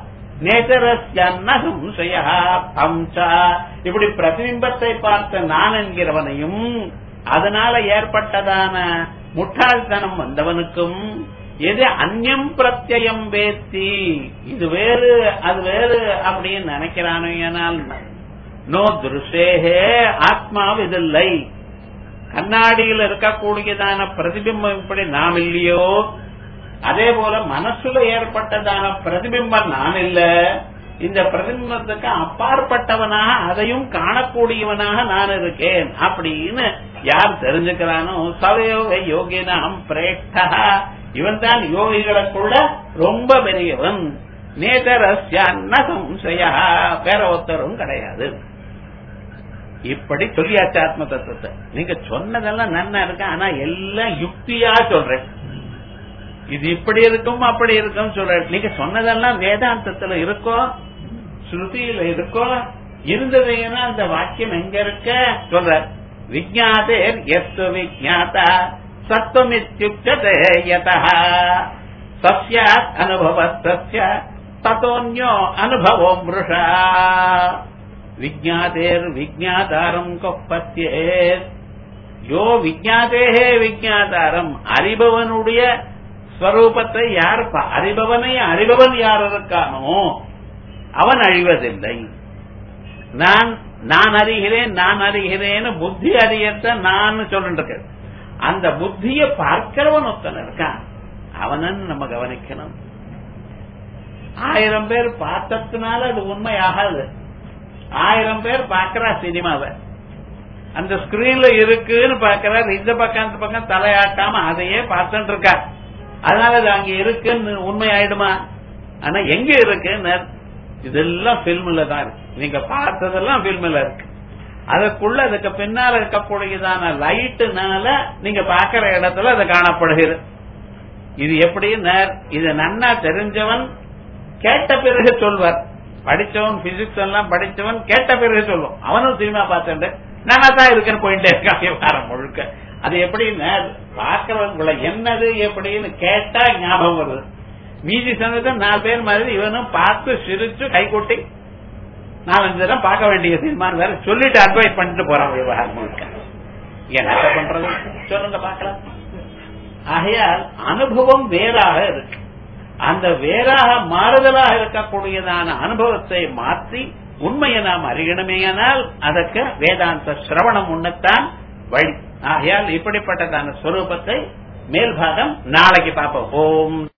நேதரஸ்யன்னசம்சய பம்சா இப்படி பிரதிபிம்பத்தை பார்த்த நான் என்கிறவனையும் அதனால ஏற்பட்டதான முட்டாள்தனம் வந்தவனுக்கும் எது அந்யம் பிரத்யம் வேத்தி இது வேறு அது வேறு அப்படின்னு நினைக்கிறானோ ஏனால் நோ திருஷேகே ஆத்மாவிதில்லை கண்ணாடியில் இருக்கக்கூடியதான பிரதிபிம்பம் இப்படி நாம் இல்லையோ அதே போல மனசுல ஏற்பட்டதான பிரதிபிம்பம் நான் இல்ல இந்த பிரதிபிம்பத்துக்கு அப்பாற்பட்டவனாக அதையும் காணக்கூடியவனாக நான் இருக்கேன் அப்படின்னு யார் தெரிஞ்சுக்கிறானோ சவயோக யோகினாம் பிரேஷ்டா இவன் தான் யோகிகளுக்குள்ள ரொம்ப பெரியவன் நேதரஸ்ய சம்சயா வேற ஒருத்தரும் கிடையாது இப்படி சொல்லியாச்சு ஆத்ம தத்துவத்தை நீங்க சொன்னதெல்லாம் நன்னா இருக்கு ஆனா எல்லாம் யுக்தியா சொல்றேன் இது இப்படி இருக்கும் அப்படி இருக்கும் சொல்ற நீங்க சொன்னதெல்லாம் வேதாந்தத்துல இருக்கோ ஸ்ருதியில இருக்கோ இருந்ததுன்னா அந்த வாக்கியம் எங்க இருக்க சொல்ற விஜாதேர் எஸ்து விஜாதா சத்வமித்யுக்தே யதா சஸ்யாத் அனுபவஸ்தஸ்ய ததோன்யோ அனுபவோ மிருஷா விஜாதேர் விஜாதாரம் கொப்பத்தியேத் யோ விஜாதேகே விஜாதாரம் அறிபவனுடைய ஸ்வரூபத்தை யார் பா- அறிபவனை அறிபவன் யார் இருக்கானோ அவன் அழிவதில்லை நான் நான் அறிகிறேன் நான் அறிகிறேன்னு புத்தி அறியத்த நான் சொல்லிட்டு இருக்கேன் அந்த புத்திய பார்க்கிறவன் ஒருத்தன் இருக்கான் அவனன்னு நம்ம கவனிக்கணும் ஆயிரம் பேர் பார்த்ததுனால அது உண்மை ஆகாது ஆயிரம் பேர் பாக்குறா சினிமாவை அந்த ஸ்கிரீன்ல இருக்குன்னு பாக்குறாரு இந்த பக்கம் அந்த பக்கம் தலையாட்டாம அதையே பார்த்துட்டு இருக்கார் அதனால அது அங்க இருக்குன்னு உண்மை ஆயிடுமா ஆனா எங்க இருக்குன்னு இதெல்லாம் பில்ம்ல தான் இருக்கு நீங்க பார்த்ததெல்லாம் பில்ம்ல இருக்கு அதுக்குள்ள அதுக்கு பின்னால இருக்கக்கூடியதான லைட்டுனால நீங்க பாக்குற இடத்துல அது காணப்படுகிறது இது எப்படி இது நன்னா தெரிஞ்சவன் கேட்ட பிறகு சொல்வார் படிச்சவன் பிசிக்ஸ் எல்லாம் படிச்சவன் கேட்ட பிறகு சொல்லுவோம் அவனும் சினிமா பார்த்துட்டு நானா தான் இருக்கேன்னு போயிட்டே இருக்கான் வாரம் முழுக்க அது எப்படி பாக்குறவங்களை என்னது எப்படின்னு கேட்டா ஞாபகம் வருது மீதி சமயத்தில் நாலு பேர் மாதிரி இவனும் பார்த்து சிரிச்சு கைகொட்டி நாலஞ்சு தரம் பார்க்க வேண்டிய சினிமான்னு வேற சொல்லிட்டு அட்வைஸ் பண்ணிட்டு போறான் விவகாரம் முழுக்க என்ன பண்றது சொல்லுங்க பாக்கலாம் ஆகையால் அனுபவம் வேறாக இருக்கு அந்த வேறாக மாறுதலாக இருக்கக்கூடியதான அனுபவத்தை மாற்றி உண்மையை நாம் அறியணுமேயானால் அதற்கு வேதாந்த சிரவணம் உண்ணத்தான் வழி ஆகையால் இப்படிப்பட்டதான ஸ்வரூபத்தை மேல்பாகம் நாளைக்கு பார்ப்போம் ஓம்